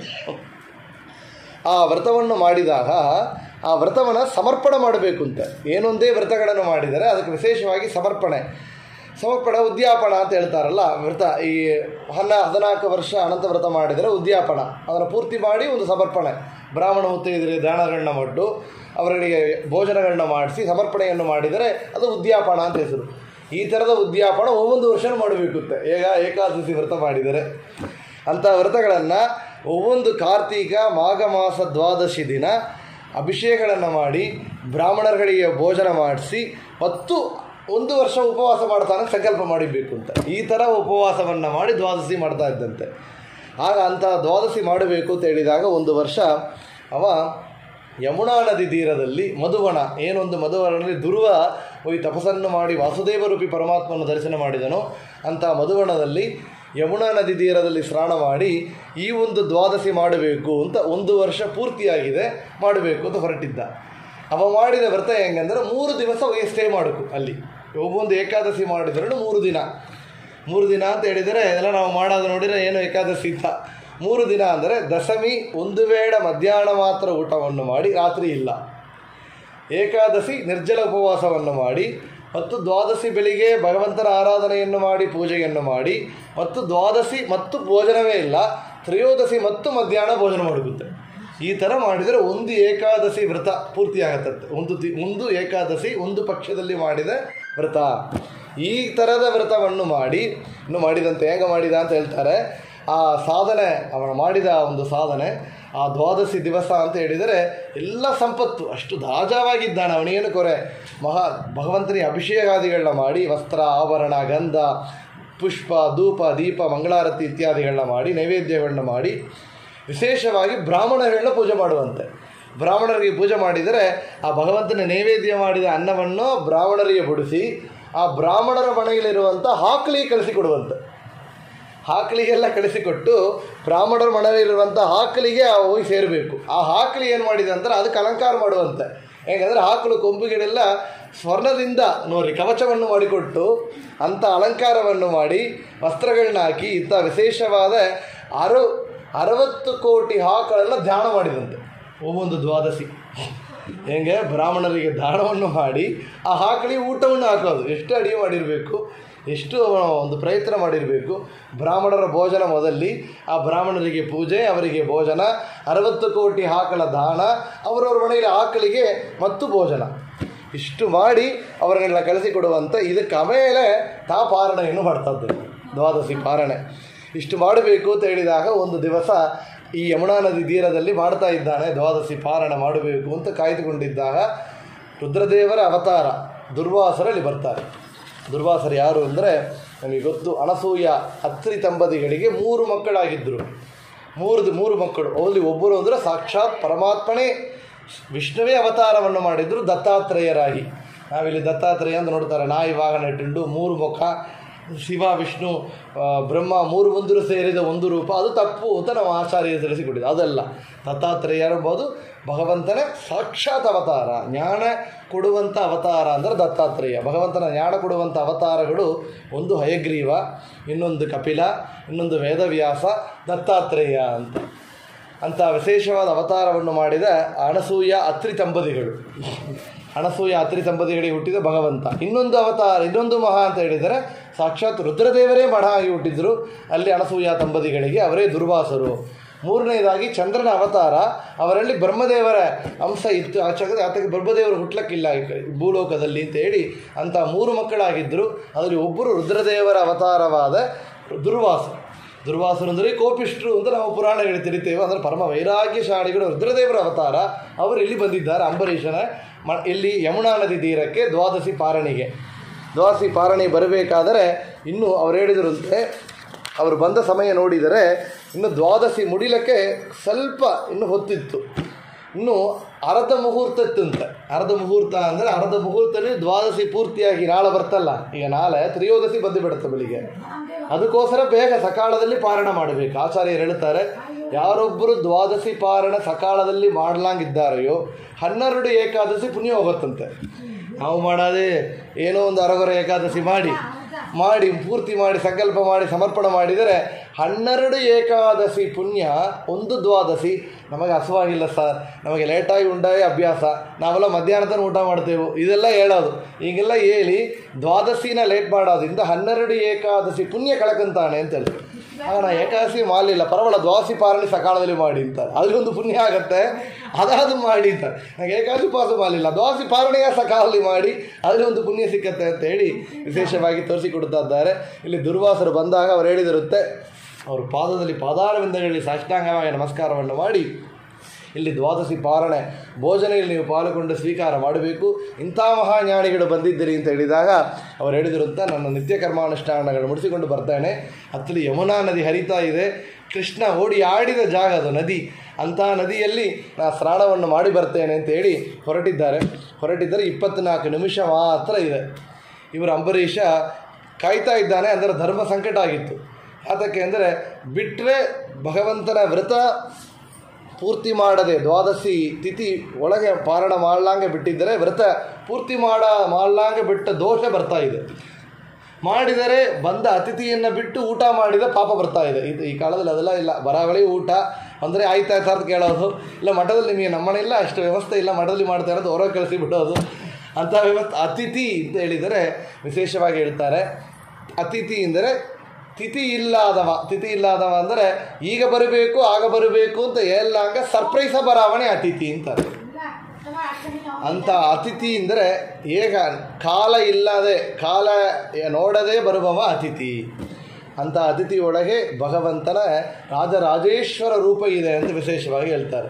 ಆ ವ್ರತವನ್ನು ಮಾಡಿದಾಗ ಆ ವ್ರತವನ್ನು ಸಮರ್ಪಣೆ ಮಾಡಬೇಕು ಅಂತ ಏನೊಂದೇ ವ್ರತಗಳನ್ನು ಮಾಡಿದರೆ ಅದಕ್ಕೆ ವಿಶೇಷವಾಗಿ ಸಮರ್ಪಣೆ ಸಮರ್ಪಣೆ ಉದ್ಯಾಪನ ಅಂತ ಹೇಳ್ತಾರಲ್ಲ ವ್ರತ ಈ ಹನ್ನ ಹದಿನಾಲ್ಕು ವರ್ಷ ಅನಂತ ವ್ರತ ಮಾಡಿದರೆ ಉದ್ಯಾಪನ ಅದನ್ನು ಪೂರ್ತಿ ಮಾಡಿ ಒಂದು ಸಮರ್ಪಣೆ ಬ್ರಾಹ್ಮಣ ಮುತ್ತೈದರಿಗೆ ದಾನಗಳನ್ನ ಕೊಟ್ಟು ಅವರಿಗೆ ಭೋಜನಗಳನ್ನ ಮಾಡಿಸಿ ಸಮರ್ಪಣೆಯನ್ನು ಮಾಡಿದರೆ ಅದು ಉದ್ಯಾಪನ ಅಂತ ಹೆಸರು ಈ ಥರದ ಉದ್ಯಾಪನ ಒவ்வೊಂದು ವರ್ಷ ಮಾಡಬೇಕುತ್ತೆ ಈಗ ಏಕಾದಶಿ ವ್ರತ ಮಾಡಿದರೆ ಅಂಥ ವ್ರತಗಳನ್ನು ಒவ்வೊಂದು ಕಾರ್ತೀಕ ಮಾಘ ಮಾಸ ದ್ವಾದಶಿ ದಿನ ಅಭಿಷೇಕಗಳನ್ನು ಮಾಡಿ ಬ್ರಾಹ್ಮಣರುಗಳಿಗೆ ಭೋಜನ ಮಾಡಿಸಿ ಮತ್ತು ಒಂದು ವರ್ಷ ಉಪವಾಸ ಮಾಡ್ತಾನೆ ಸಂಕಲ್ಪ ಮಾಡಿಬೇಕು ಅಂತ ಈ ಥರ ಉಪವಾಸವನ್ನು ಮಾಡಿ ದ್ವಾದಶಿ ಮಾಡ್ತಾ ಇದ್ದಂತೆ ಆಗ ಅಂಥ ದ್ವಾದಶಿ ಮಾಡಬೇಕು ಅಂತ ಹೇಳಿದಾಗ ಒಂದು ವರ್ಷ ಅವ ಯಮುನಾ ನದಿ ತೀರದಲ್ಲಿ ಮಧುವನ ಏನೊಂದು ಮಧುವನದಲ್ಲಿ ದುರ್ವ ಹೋಗಿ ತಪಸ್ಸನ್ನು ಮಾಡಿ ವಾಸುದೇವ ರೂಪಿ ಪರಮಾತ್ಮನ ದರ್ಶನ ಮಾಡಿದನು ಅಂಥ ಮಧುವನದಲ್ಲಿ ಯಮುನಾ ನದಿ ತೀರದಲ್ಲಿ ಸ್ನಾನ ಮಾಡಿ ಈ ಒಂದು ದ್ವಾದಶಿ ಮಾಡಬೇಕು ಅಂತ ಒಂದು ವರ್ಷ ಪೂರ್ತಿಯಾಗಿದೆ ಮಾಡಬೇಕು ಅಂತ ಹೊರಟಿದ್ದ ಅವ ಮಾಡಿದ ವ್ರತ ಹೆಂಗಂದ್ರೆ ಮೂರು ದಿವಸ ಹೋಗಿ ಸ್ಟೇ ಮಾಡಬೇಕು ಅಲ್ಲಿ ಒಬ್ಬೊಂದು ಏಕಾದಶಿ ಮಾಡಿದ್ರು ಮೂರು ದಿನ ಮೂರು ದಿನ ಅಂತ ಹೇಳಿದರೆ ಎಲ್ಲ ನಾವು ಮಾಡೋದು ನೋಡಿದರೆ ಏನು ಏಕಾದಶಿ ಇಲ್ಲ ಮೂರು ದಿನ ಅಂದರೆ ದಶಮಿ ಒಂದು ವೇಳೆ ಮಧ್ಯಾಹ್ನ ಮಾತ್ರ ಊಟವನ್ನು ಮಾಡಿ ರಾತ್ರಿ ಇಲ್ಲ ಏಕಾದಶಿ ನಿರ್ಜಲ ಉಪವಾಸವನ್ನು ಮಾಡಿ ಮತ್ತು ದ್ವಾದಶಿ ಬೆಳಿಗ್ಗೆ ಭಗವಂತನ ಆರಾಧನೆಯನ್ನು ಮಾಡಿ ಪೂಜೆಯನ್ನು ಮಾಡಿ ಮತ್ತು ದ್ವಾದಶಿ ಮತ್ತು ಭೋಜನವೇ ಇಲ್ಲ ತ್ರಯೋದಶಿ ಮತ್ತು ಮಧ್ಯಾಹ್ನ ಭೋಜನ ಮಾಡುತ್ತೆ ಈ ಥರ ಮಾಡಿದರೆ ಒಂದು ಏಕಾದಶಿ ವ್ರತ ಪೂರ್ತಿಯಾಗತ್ತಂತೆ ಒಂದು ತಿ ಒಂದು ಏಕಾದಶಿ ಒಂದು ಪಕ್ಷದಲ್ಲಿ ಮಾಡಿದ ವ್ರತ ಈ ಥರದ ವ್ರತವನ್ನು ಮಾಡಿ ಇನ್ನು ಮಾಡಿದಂತೆ ಹೇಗೆ ಮಾಡಿದ ಅಂತ ಹೇಳ್ತಾರೆ ಆ ಸಾಧನೆ ಅವನು ಮಾಡಿದ ಒಂದು ಸಾಧನೆ ಆ ದ್ವಾದಶಿ ದಿವಸ ಅಂತ ಹೇಳಿದರೆ ಎಲ್ಲ ಸಂಪತ್ತು ಅಷ್ಟು ದಾಜವಾಗಿದ್ದಾನೆ ಅವನೇನು ಕೊರೆ ಮಹಾ ಭಗವಂತನಿಗೆ ಅಭಿಷೇಕಾದಿಗಳನ್ನ ಮಾಡಿ ವಸ್ತ್ರ ಆಭರಣ ಗಂಧ ಪುಷ್ಪ ಧೂಪ ದೀಪ ಮಂಗಳಾರತಿ ಇತ್ಯಾದಿಗಳನ್ನ ಮಾಡಿ ನೈವೇದ್ಯಗಳನ್ನ ಮಾಡಿ ವಿಶೇಷವಾಗಿ ಬ್ರಾಹ್ಮಣಗಳನ್ನ ಪೂಜೆ ಮಾಡುವಂತೆ ಬ್ರಾಹ್ಮಣರಿಗೆ ಪೂಜೆ ಮಾಡಿದರೆ ಆ ಭಗವಂತನ ನೈವೇದ್ಯ ಮಾಡಿದ ಅನ್ನವನ್ನು ಬ್ರಾಹ್ಮಣರಿಗೆ ಬಡಿಸಿ ಆ ಬ್ರಾಹ್ಮಣರ ಮನೆಯಲ್ಲಿರುವಂಥ ಹಾಕಲಿ ಕಳಿಸಿಕೊಡುವಂತೆ ಹಾಕಲಿಗೆಲ್ಲ ಕಳಿಸಿಕೊಟ್ಟು ಬ್ರಾಹ್ಮಣರ ಮನೆಯಲ್ಲಿರುವಂಥ ಹಾಕಲಿಗೆ ಆ ಹೋಗಿ ಸೇರಬೇಕು ಆ ಹಾಕಲಿ ಏನು ಮಾಡಿದೆ ಅಂದ್ರೆ ಅದಕ್ಕೆ ಅಲಂಕಾರ ಮಾಡುವಂತೆ ಹೇಗೆಂದರೆ ಆಕಳು ಕೊಂಬುಗಳೆಲ್ಲ ಸ್ವರ್ಣದಿಂದ ನೋಡಿ ಕವಚವನ್ನು ಮಾಡಿಕೊಟ್ಟು ಅಂಥ ಅಲಂಕಾರವನ್ನು ಮಾಡಿ ವಸ್ತ್ರಗಳನ್ನ ಹಾಕಿ ಇಂಥ ವಿಶೇಷವಾದ ಅರು ಅರವತ್ತು ಕೋಟಿ ಆಕಳನ್ನು ಧ್ಯಾನ ಮಾಡಿದಂತೆ ಒவ்வೊಂದು ದ್ವಾದಶಿ ಹೆಂಗೆ ಬ್ರಾಹ್ಮಣರಿಗೆ ದಾನವನ್ನು ಮಾಡಿ ಆ ಆಕಳಿಗೆ ಊಟವನ್ನು ಹಾಕೋದು ಎಷ್ಟು ಅಡಿಗೆ ಮಾಡಿರಬೇಕು ಎಷ್ಟು ಒಂದು ಪ್ರಯತ್ನ ಮಾಡಿರಬೇಕು ಬ್ರಾಹ್ಮಣರ ಭೋಜನ ಮೊದಲಿ ಆ ಬ್ರಾಹ್ಮಣರಿಗೆ ಪೂಜೆ ಅವರಿಗೆ ಭೋಜನ ಅರವತ್ತು ಕೋಟಿ ಆಕಳ ದಾನ ಅವರವ್ರ ಮನೆಯಲ್ಲಿ ಆಕಳಿಗೆ ಮತ್ತು ಭೋಜನ ಇಷ್ಟು ಮಾಡಿ ಅವರನ್ನೆಲ್ಲ ಕಳಿಸಿಕೊಡುವಂಥ ಇದಕ್ಕೆ ಆಮೇಲೆ ತಾ ಪಾರಣೆಯನ್ನು ಮಾಡ್ತದ್ದು ದ್ವಾದಶಿ ಪಾರಣೆ ಇಷ್ಟು ಮಾಡಬೇಕು ಅಂತ ಹೇಳಿದಾಗ ಒಂದು ದಿವಸ ಈ ಯಮುನಾ ನದಿ ತೀರದಲ್ಲಿ ಮಾಡ್ತಾ ಇದ್ದಾನೆ ದ್ವಾದಶಿ ಪಾರಣ ಮಾಡಬೇಕು ಅಂತ ಕಾಯ್ದುಕೊಂಡಿದ್ದಾಗ ರುದ್ರದೇವರ ಅವತಾರ ದುರ್ವಾಸರಲ್ಲಿ ಬರ್ತಾರೆ ದುರ್ವಾಸರು ಯಾರು ಅಂದರೆ ನಮಗೆ ಗೊತ್ತು ಅನಸೂಯ ಅತ್ರಿ ದಂಪತಿಗಳಿಗೆ ಮೂರು ಮಕ್ಕಳಾಗಿದ್ದರು ಮೂರು ಮೂರು ಮಕ್ಕಳು ಅವರಲ್ಲಿ ಒಬ್ಬರು ಅಂದರೆ ಸಾಕ್ಷಾತ್ ಪರಮಾತ್ಮನೇ ವಿಷ್ಣುವೇ ಅವತಾರವನ್ನು ಮಾಡಿದ್ರು ದತ್ತಾತ್ರೇಯರಾಗಿ ನಾವಿಲ್ಲಿ ದತ್ತಾತ್ರೇಯ ಅಂತ ನೋಡ್ತಾರೆ ನಾಯಿ ವಾಹನ ಇಟ್ಟುಂಡು ಮೂರು ಮುಖ ಶಿವ ವಿಷ್ಣು ಆ, ಬ್ರಹ್ಮ ಮೂರು ಒಂದರು ಸೇರಿದ ಒಂದು ರೂಪ ಅದು ತಪ್ಪು ಅಂತ ನಾವು ಆಚಾರ್ಯ ತಿಳಿಸಿಕೊಟ್ಟಿದ್ದು ಅದಲ್ಲ ದತ್ತಾತ್ರೇಯ ಎಂಬುದು ಭಗವಂತನ ಸಾಕ್ಷಾತ್ ಅವತಾರ ಜ್ಞಾನ ಕೊಡುವಂಥ ಅವತಾರ ಅಂದರೆ ದತ್ತಾತ್ರೇಯ ಭಗವಂತನ ಜ್ಞಾನ ಕೊಡುವಂಥ ಅವತಾರಗಳು ಒಂದು ಹಯಗ್ರೀವ ಇನ್ನೊಂದು ಕಪಿಲ ಇನ್ನೊಂದು ವೇದವ್ಯಾಸ ದತ್ತಾತ್ರೇಯ ಅಂತ ಅಂಥ ವಿಶೇಷವಾದ ಅವತಾರವನ್ನು ಮಾಡಿದ ಅನಸೂಯ ಅತ್ರಿ ದಂಪತಿಗಳು ಅನಸೂಯ ಅತ್ರಿ ದಂಪತಿಗಳಿಗೆ ಹುಟ್ಟಿದ ಭಗವಂತ ಇನ್ನೊಂದು ಅವತಾರ ಇನ್ನೊಂದು ಮಹಾ ಅಂತ ಹೇಳಿದರೆ ಸಾಕ್ಷಾತ್ ರುದ್ರದೇವರೇ ಮಠ ಆಗಿ ಹುಟ್ಟಿದ್ರು ಅಲ್ಲಿ ಅನಸೂಯ ದಂಪತಿಗಳಿಗೆ ಅವರೇ ದುರ್ವಾಸರು ಮೂರನೇದಾಗಿ ಚಂದ್ರನ ಅವತಾರ ಅವರಲ್ಲಿ ಬ್ರಹ್ಮದೇವರ ಅಂಶ ಇತ್ತು ಆಚೆ ಆತಗೆ ಬ್ರಹ್ಮದೇವರು ಹುಟ್ಲಕ್ಕಿಲ್ಲ ಈ ಕ- ಭೂಲೋಕದಲ್ಲಿ ಅಂತ ಹೇಳಿ ಅಂಥ ಮೂರು ಮಕ್ಕಳಾಗಿದ್ದರು ಅದರಲ್ಲಿ ಒಬ್ಬರು ರುದ್ರದೇವರ ಅವತಾರವಾದ ದುರ್ವಾಸ ದುರ್ವಾಸರು ಅಂದರೆ ಕೋಪಿಷ್ಟ್ರು ಅಂತ ನಾವು ಪುರಾಣಗಳು ತಿಳಿತೇವೆ ಅಂದರೆ ಪರಮ ವೈರಾಗ್ಯಶಾಲಿಗಳು ರುದ್ರದೇವರ ಅವತಾರ ಅವರು ಇಲ್ಲಿ ಬಂದಿದ್ದಾರೆ ಅಂಬರೀಷನ ಮ ಇಲ್ಲಿ ಯಮುನಾ ನದಿ ತೀರಕ್ಕೆ ದ್ವಾದಶಿ ಪಾರಣಿಗೆ ದ್ವಾದಶಿ ಪಾರಣಿ ಬರಬೇಕಾದರೆ ಇನ್ನು ಅವ್ರು ಹೇಳಿದ್ರಂತೆ ಅವರು ಬಂದ ಸಮಯ ನೋಡಿದರೆ ಇನ್ನು ದ್ವಾದಶಿ ಮುಡಿಲಕ್ಕೆ ಸ್ವಲ್ಪ ಇನ್ನು ಹೊತ್ತಿತ್ತು ಇನ್ನು ಅರ್ಧ ಮುಹೂರ್ತ ಇತ್ತಂತೆ ಅರ್ಧ ಮುಹೂರ್ತ ಅಂದರೆ ಅರ್ಧ ಮುಹೂರ್ತದಲ್ಲಿ ದ್ವಾದಶಿ ಪೂರ್ತಿಯಾಗಿ ನಾಳೆ ಬರ್ತಲ್ಲ ಈಗ ನಾಳೆ ತ್ರಯೋದಶಿ ಬಂದು ಬಿಡುತ್ತೆ ಬೆಳಿಗ್ಗೆ ಅದಕ್ಕೋಸ್ಕರ ಬೇಗ ಸಕಾಲದಲ್ಲಿ ಪಾರಣ ಮಾಡಬೇಕು ಆಚಾರ್ಯರು ಹೇಳ್ತಾರೆ ಯಾರೊಬ್ಬರು ದ್ವಾದಶಿ ಪಾರಣ ಸಕಾಲದಲ್ಲಿ ಮಾಡ್ಲಾಂಗಿದ್ದಾರೆಯೋ ಹನ್ನೆರಡು ಏಕಾದಶಿ ಪುಣ್ಯ ಹೋಗುತ್ತಂತೆ ನಾವು ಮಾಡೋದೇ ಏನೋ ಒಂದು ಅರಗೊರ ಏಕಾದಶಿ ಮಾಡಿ ಮಾಡಿ ಪೂರ್ತಿ ಮಾಡಿ ಸಂಕಲ್ಪ ಮಾಡಿ ಸಮರ್ಪಣೆ ಮಾಡಿದರೆ ಹನ್ನೆರಡು ಏಕಾದಶಿ ಪುಣ್ಯ ಒಂದು ದ್ವಾದಶಿ ನಮಗೆ ಹಸುವಾಗಿಲ್ಲ ಸರ್ ನಮಗೆ ಲೇಟಾಗಿ ಉಂಟಾಗಿ ಅಭ್ಯಾಸ ನಾವೆಲ್ಲ ಮಧ್ಯಾಹ್ನ ತನಕ ಊಟ ಮಾಡ್ತೇವೆ ಇದೆಲ್ಲ ಹೇಳೋದು ಈಗೆಲ್ಲ ಹೇಳಿ ದ್ವಾದಶಿನ ಲೇಟ್ ಮಾಡೋದ್ರಿಂದ ಹನ್ನೆರಡು ಏಕಾದಶಿ ಪುಣ್ಯ ಕಳ್ಕೊಂತಾನೆ ಅಂತ ಹೇಳಿ ಆಗ ನಾ ಏಕಾದಶಿ ಮಾಡಲಿಲ್ಲ ಪರವಾಗಿಲ್ಲ ದ್ವಾದಶಿ ಪಾರಣಿ ಸಕಾಲದಲ್ಲಿ ಮಾಡಿ ಅಂತಾರೆ ಅದ್ರಲ್ಲಿ ಒಂದು ಪುಣ್ಯ ಆಗತ್ತೆ ಅದಾದು ಮಾಡಿ ಅಂತಾರೆ ನನಗೆ ಏಕಾದಶಿ ಉಪವಾಸ ಮಾಡಲಿಲ್ಲ ದ್ವಾದಶಿ ಪಾರಣೆಯ ಸಕಾಲದಲ್ಲಿ ಮಾಡಿ ಅದರಲ್ಲಿ ಒಂದು ಪುಣ್ಯ ಸಿಕ್ಕತ್ತೆ ಅಂತ ಹೇಳಿ ವಿಶೇಷವಾಗಿ ತೋರಿಸಿಕೊಡ್ತಾ ಇದ್ದಾರೆ ಇಲ್ಲಿ ದುರ್ವಾಸರು ಬಂದಾಗ ಅವರು ಹೇಳಿದಿರುತ್ತೆ ಅವರು ಪಾದದಲ್ಲಿ ಪಾದಾರವಿಂದಗಳಲ್ಲಿ ಸಾಷ್ಟಾಂಗವಾಗಿ ನಮಸ್ಕಾರವನ್ನು ಮಾಡಿ ಇಲ್ಲಿ ದ್ವಾದಶಿ ಪಾರಣೆ ಭೋಜನೆಯಲ್ಲಿ ನೀವು ಪಾಲ್ಗೊಂಡು ಸ್ವೀಕಾರ ಮಾಡಬೇಕು ಇಂಥ ಮಹಾಜ್ಞಾನಿಗಳು ಬಂದಿದ್ದೀರಿ ಅಂತ ಹೇಳಿದಾಗ ಅವರು ಹೇಳಿದಿರುತ್ತ ನನ್ನ ನಿತ್ಯ ಕರ್ಮಾನುಷ್ಠಾನಗಳು ಮುಡಿಸಿಕೊಂಡು ಬರ್ತೇನೆ ಹತ್ತಲಿ ಯಮುನಾ ನದಿ ಹರಿತಾ ಇದೆ ಕೃಷ್ಣ ಓಡಿ ಆಡಿದ ಜಾಗ ಅದು ನದಿ ಅಂಥ ನದಿಯಲ್ಲಿ ನಾ ಸ್ನಾನವನ್ನು ಮಾಡಿ ಬರ್ತೇನೆ ಅಂತ ಹೇಳಿ ಹೊರಟಿದ್ದಾರೆ ಹೊರಟಿದ್ದರೆ ಇಪ್ಪತ್ತ್ನಾಲ್ಕು ನಿಮಿಷ ಮಾತ್ರ ಇದೆ ಇವರು ಅಂಬರೀಷ ಕಾಯ್ತಾ ಇದ್ದಾನೆ ಅಂದರೆ ಧರ್ಮ ಸಂಕಟ ಆಗಿತ್ತು ಯಾತಕ್ಕೆ ಅಂದರೆ ಬಿಟ್ಟರೆ ಭಗವಂತನ ವ್ರತ ಪೂರ್ತಿ ಮಾಡದೆ ದ್ವಾದಶಿ ತಿಥಿ ಒಳಗೆ ಪಾರಣ ಮಾಡ್ಲಾಂಗೆ ಬಿಟ್ಟಿದ್ದರೆ ವ್ರತ ಪೂರ್ತಿ ಮಾಡ ಮಾಡ್ಲಾಂಗೆ ಬಿಟ್ಟ ದೋಷ ಬರ್ತಾ ಇದೆ ಮಾಡಿದರೆ ಬಂದ ಅತಿಥಿಯನ್ನು ಬಿಟ್ಟು ಊಟ ಮಾಡಿದ ಪಾಪ ಬರ್ತಾ ಇದೆ ಇದು ಈ ಕಾಲದಲ್ಲಿ ಅದೆಲ್ಲ ಇಲ್ಲ ಬರಾವಳಿ ಊಟ ಅಂದರೆ ಆಯ್ತಾ ಆಯ್ತಾ ಅಂತ ಕೇಳೋದು ಇಲ್ಲ ಮಠದಲ್ಲಿ ನಿಮಗೆ ನಮ್ಮನೆ ಇಲ್ಲ ಅಷ್ಟು ವ್ಯವಸ್ಥೆ ಇಲ್ಲ ಮಠದಲ್ಲಿ ಮಾಡ್ತಾ ಇರೋದು ಹೊರಗೆ ಕಳಿಸಿ ಬಿಡೋದು ಅಂಥ ವ್ಯವಸ್ಥೆ ಅತಿಥಿ ಅಂತ ಹೇಳಿದರೆ ವಿಶೇಷವಾಗಿ ಹೇಳ್ತಾರೆ ಅತಿಥಿ ಎಂದರೆ ತಿಥಿ ಇಲ್ಲದವ ತಿಥಿ ಇಲ್ಲದವ ಅಂದರೆ ಈಗ ಬರಬೇಕು ಆಗ ಬರಬೇಕು ಅಂತ ಎಲ್ಲಂಗ ಸರ್ಪ್ರೈಸ ಬರಾವಣೆ ಅತಿಥಿ ಅಂತಾರೆ ಅಂಥ ಅತಿಥಿ ಅಂದರೆ ಏಕ ಕಾಲ ಇಲ್ಲದೆ ಕಾಲ ನೋಡದೆ ಬರುವವ ಅತಿಥಿ ಅಂಥ ಅತಿಥಿ ಒಳಗೆ ಭಗವಂತನ ರಾಜರಾಜೇಶ್ವರ ರೂಪ ಇದೆ ಅಂತ ವಿಶೇಷವಾಗಿ ಹೇಳ್ತಾರೆ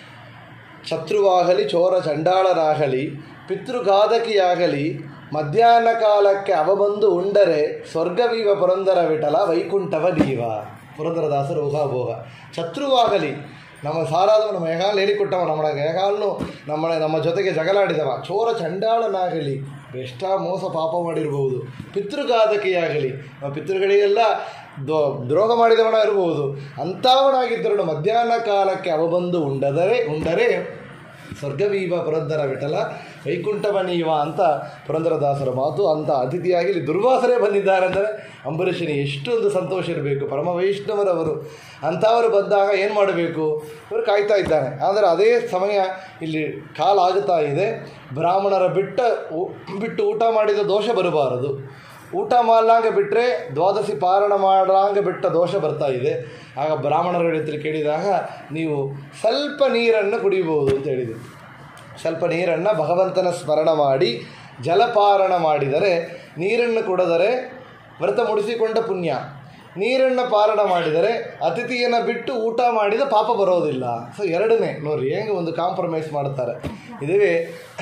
ಶತ್ರುವಾಗಲಿ ಚೋರ ಚಂಡಾಳನಾಗಲಿ ಪಿತೃಘಾತಕಿಯಾಗಲಿ ಮಧ್ಯಾಹ್ನ ಕಾಲಕ್ಕೆ ಅವ ಬಂದು ಉಂಡರೆ ಸ್ವರ್ಗವೀವ ಪುರಂದರ ವಿಠಲ ವೈಕುಂಠವ ನೀವ ಪುರಂದರದಾಸರ ಊಹಾಭೋಗ ಶತ್ರುವಾಗಲಿ ನಮ್ಮ ಸಾರಾದವ ನಮ್ಮ ಯಗಾಲ್ ಹೇಳಿಕೊಟ್ಟವ ನಮ್ಮ ಯಗಾಲ್ನು ನಮ್ಮ ನಮ್ಮ ಜೊತೆಗೆ ಜಗಳಾಡಿದವ ಚೋರ ಚಂಡಾಳನಾಗಲಿ ಎಷ್ಟಾ ಮೋಸ ಪಾಪ ಮಾಡಿರಬಹುದು ಪಿತೃಘಾತಕಿಯಾಗಲಿ ನಮ್ಮ ಪಿತೃಗಳಿಗೆಲ್ಲ ದೋ ದ್ರೋಹ ಮಾಡಿದವನ ಇರಬಹುದು ಅಂಥವನಾಗಿದ್ದರೂ ಮಧ್ಯಾಹ್ನ ಕಾಲಕ್ಕೆ ಅವ ಬಂದು ಉಂಡದರೆ ಉಂಡರೆ ಸ್ವರ್ಗವೀವ ಪುರಂದರ ವಿಠಲ ವೈಕುಂಠವನೀವ ಅಂತ ಪುರಂದರದಾಸರ ಮಾತು ಅಂತ ಅತಿಥಿಯಾಗಿ ಇಲ್ಲಿ ದುರ್ವಾಸರೇ ಬಂದಿದ್ದಾರೆ ಅಂದರೆ ಅಂಬರೀಷನಿಗೆ ಎಷ್ಟೊಂದು ಸಂತೋಷ ಇರಬೇಕು ಪರಮ ವೈಷ್ಣವರವರು ಅಂಥವರು ಬಂದಾಗ ಏನು ಮಾಡಬೇಕು ಇವರು ಕಾಯ್ತಾ ಇದ್ದಾನೆ ಆದರೆ ಅದೇ ಸಮಯ ಇಲ್ಲಿ ಕಾಲ ಆಗುತ್ತಾ ಇದೆ ಬ್ರಾಹ್ಮಣರ ಬಿಟ್ಟ ಊ- ಬಿಟ್ಟು ಊಟ ಮಾಡಿದ ದೋಷ ಬರಬಾರದು ಊಟ ಮಾಡಲಾಂಗ ಬಿಟ್ಟರೆ ದ್ವಾದಶಿ ಪಾರಣ ಮಾಡಲಾಂಗ ಬಿಟ್ಟ ದೋಷ ಬರ್ತಾ ಇದೆ ಆಗ ಬ್ರಾಹ್ಮಣರ ಹತ್ರ ಕೇಳಿದಾಗ ನೀವು ಸ್ವಲ್ಪ ನೀರನ್ನು ಕುಡಿಯಬಹುದು ಅಂತ ಹೇಳಿದರು ಸ್ವಲ್ಪ ನೀರನ್ನು ಭಗವಂತನ ಸ್ಮರಣ ಮಾಡಿ ಜಲಪಾರಣ ಮಾಡಿದರೆ ನೀರನ್ನು ಕುಡಿದರೆ ವ್ರತ ಮುಡಿಸಿಕೊಂಡ ಪುಣ್ಯ ನೀರನ್ನು ಪಾರಣ ಮಾಡಿದರೆ ಅತಿಥಿಯನ್ನು ಬಿಟ್ಟು ಊಟ ಮಾಡಿದ ಪಾಪ ಬರೋದಿಲ್ಲ ಸೊ ಎರಡನೇ ನೋಡ್ರಿ ಹೆಂಗೆ ಒಂದು ಕಾಂಪ್ರಮೈಸ್ ಮಾಡ್ತಾರೆ ಇದುವೇ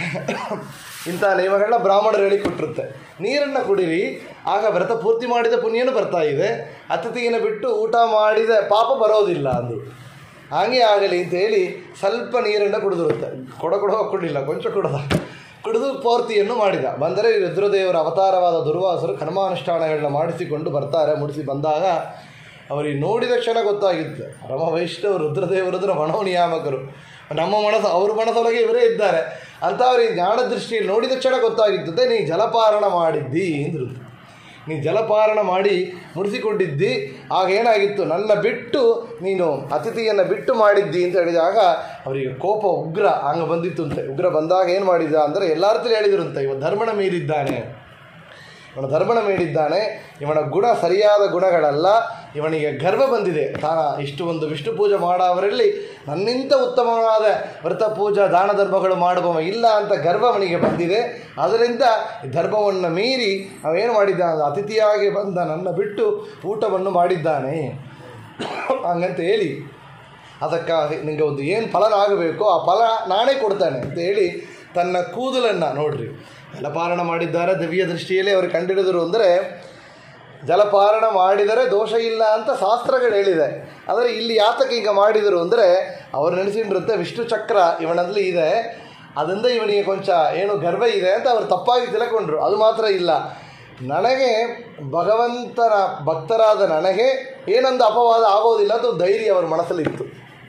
ಇಂಥ ನಿಯಮಗಳನ್ನ ಬ್ರಾಹ್ಮಣರು ಹೇಳಿ ಕೊಟ್ಟಿರುತ್ತೆ ನೀರನ್ನು ಕುಡಿರಿ ಆಗ ವ್ರತ ಪೂರ್ತಿ ಮಾಡಿದ ಪುಣ್ಯನೂ ಬರ್ತಾ ಇದೆ ಅತಿಥಿಯನ್ನು ಬಿಟ್ಟು ಊಟ ಮಾಡಿದ ಪಾಪ ಬರೋದಿಲ್ಲ ಅಂದರು ಹಾಗೆ ಆಗಲಿ ಅಂತ ಹೇಳಿ ಸ್ವಲ್ಪ ನೀರನ್ನು ಕುಡಿದಿರುತ್ತೆ ಕೊಡ ಕೊಡ ಕುಡಿಲ್ಲ ಕೊಂಚ ಕುಡ್ದ ಕುಡಿದು ಪೂರ್ತಿಯನ್ನು ಮಾಡಿದ ಬಂದರೆ ಈ ರುದ್ರದೇವರ ಅವತಾರವಾದ ದುರ್ವಾಸರು ಕರ್ಮಾನುಷ್ಠಾನಗಳನ್ನ ಮಾಡಿಸಿಕೊಂಡು ಬರ್ತಾರೆ ಮುಡಿಸಿ ಬಂದಾಗ ಅವರಿಗೆ ನೋಡಿದ ಕ್ಷಣ ಗೊತ್ತಾಗಿತ್ತು ಪರಮ ವೈಷ್ಣವ ರುದ್ರದೇವರದ್ರ ಮನೋನಿಯಾಮಕರು ನಮ್ಮ ಮನಸ್ಸು ಅವ್ರ ಮನಸ್ಸೊಳಗೆ ಇವರೇ ಇದ್ದಾರೆ ಅಂತ ಅವರಿಗೆ ಜ್ಞಾನ ದೃಷ್ಟಿಯಲ್ಲಿ ನೋಡಿದ ಕ್ಷಣ ಗೊತ್ತಾಗಿತ್ತದೆ ನೀ ಜಲಪಾರಣ ಮಾಡಿದ್ದಿ ಅಂದ್ರು ನೀ ಜಲಪಾರಣ ಮಾಡಿ ಮುಡಿಸಿಕೊಂಡಿದ್ದಿ ಆಗ ಏನಾಗಿತ್ತು ನನ್ನ ಬಿಟ್ಟು ನೀನು ಅತಿಥಿಯನ್ನು ಬಿಟ್ಟು ಮಾಡಿದ್ದಿ ಅಂತ ಹೇಳಿದಾಗ ಅವರಿಗೆ ಕೋಪ ಉಗ್ರ ಹಂಗೆ ಬಂದಿತ್ತು ಅಂತೆ ಉಗ್ರ ಬಂದಾಗ ಏನು ಮಾಡಿದ ಅಂದರೆ ಎಲ್ಲರ ಹೇಳಿದ್ರಂತೆ ಇವ ಧರ್ಮನ ಮೀರಿದ್ದಾನೆ ಇವನ ಧರ್ಮನ ಮೇಡಿದ್ದಾನೆ ಇವನ ಗುಣ ಸರಿಯಾದ ಗುಣಗಳಲ್ಲ ಇವನಿಗೆ ಗರ್ವ ಬಂದಿದೆ ತಾನ ಇಷ್ಟು ಒಂದು ವಿಷ್ಣು ಪೂಜೆ ಮಾಡವರಲ್ಲಿ ನನ್ನಿಂತ ಉತ್ತಮವಾದ ವ್ರತ ಪೂಜಾ ದಾನ ಧರ್ಮಗಳು ಮಾಡುವವ ಇಲ್ಲ ಅಂತ ಗರ್ವ ಅವನಿಗೆ ಬಂದಿದೆ ಅದರಿಂದ ಈ ಧರ್ಮವನ್ನು ಮೀರಿ ಅವೇನು ಮಾಡಿದ್ದ ಅಂದ್ರೆ ಅತಿಥಿಯಾಗಿ ಬಂದ ನನ್ನ ಬಿಟ್ಟು ಊಟವನ್ನು ಮಾಡಿದ್ದಾನೆ ಹಂಗಂತ ಹೇಳಿ ಅದಕ್ಕಾಗಿ ನಿಮಗೆ ಒಂದು ಏನು ಫಲನ ಆಗಬೇಕೋ ಆ ಫಲ ನಾನೇ ಕೊಡ್ತಾನೆ ಅಂತ ಹೇಳಿ ತನ್ನ ಕೂದಲನ್ನು ನೋಡ್ರಿ ಜಲಪಾರಣ ಮಾಡಿದ್ದಾರೆ ದಿವ್ಯ ದೃಷ್ಟಿಯಲ್ಲಿ ಅವರು ಕಂಡಿಡಿದರು ಅಂದರೆ ಜಲಪಾರಣ ಮಾಡಿದರೆ ದೋಷ ಇಲ್ಲ ಅಂತ ಶಾಸ್ತ್ರಗಳು ಹೇಳಿದೆ ಆದರೆ ಇಲ್ಲಿ ಯಾತಕ್ಕೆ ಈಗ ಮಾಡಿದರು ಅಂದರೆ ಅವರು ನೆನೆಸಿಟ್ಟಿರುತ್ತೆ ವಿಷ್ಣು ಚಕ್ರ ಇವನಲ್ಲಿ ಇದೆ ಅದರಿಂದ ಇವನಿಗೆ ಕೊಂಚ ಏನು ಗರ್ವ ಇದೆ ಅಂತ ಅವರು ತಪ್ಪಾಗಿ ತಿಳ್ಕೊಂಡ್ರು ಅದು ಮಾತ್ರ ಇಲ್ಲ ನನಗೆ ಭಗವಂತನ ಭಕ್ತರಾದ ನನಗೆ ಏನೊಂದು ಅಪವಾದ ಆಗೋದಿಲ್ಲ ಅಂತ ಒಂದು ಧೈರ್ಯ ಅವ್ರ ಮನಸ್ಸಲ್ಲಿತ್ತು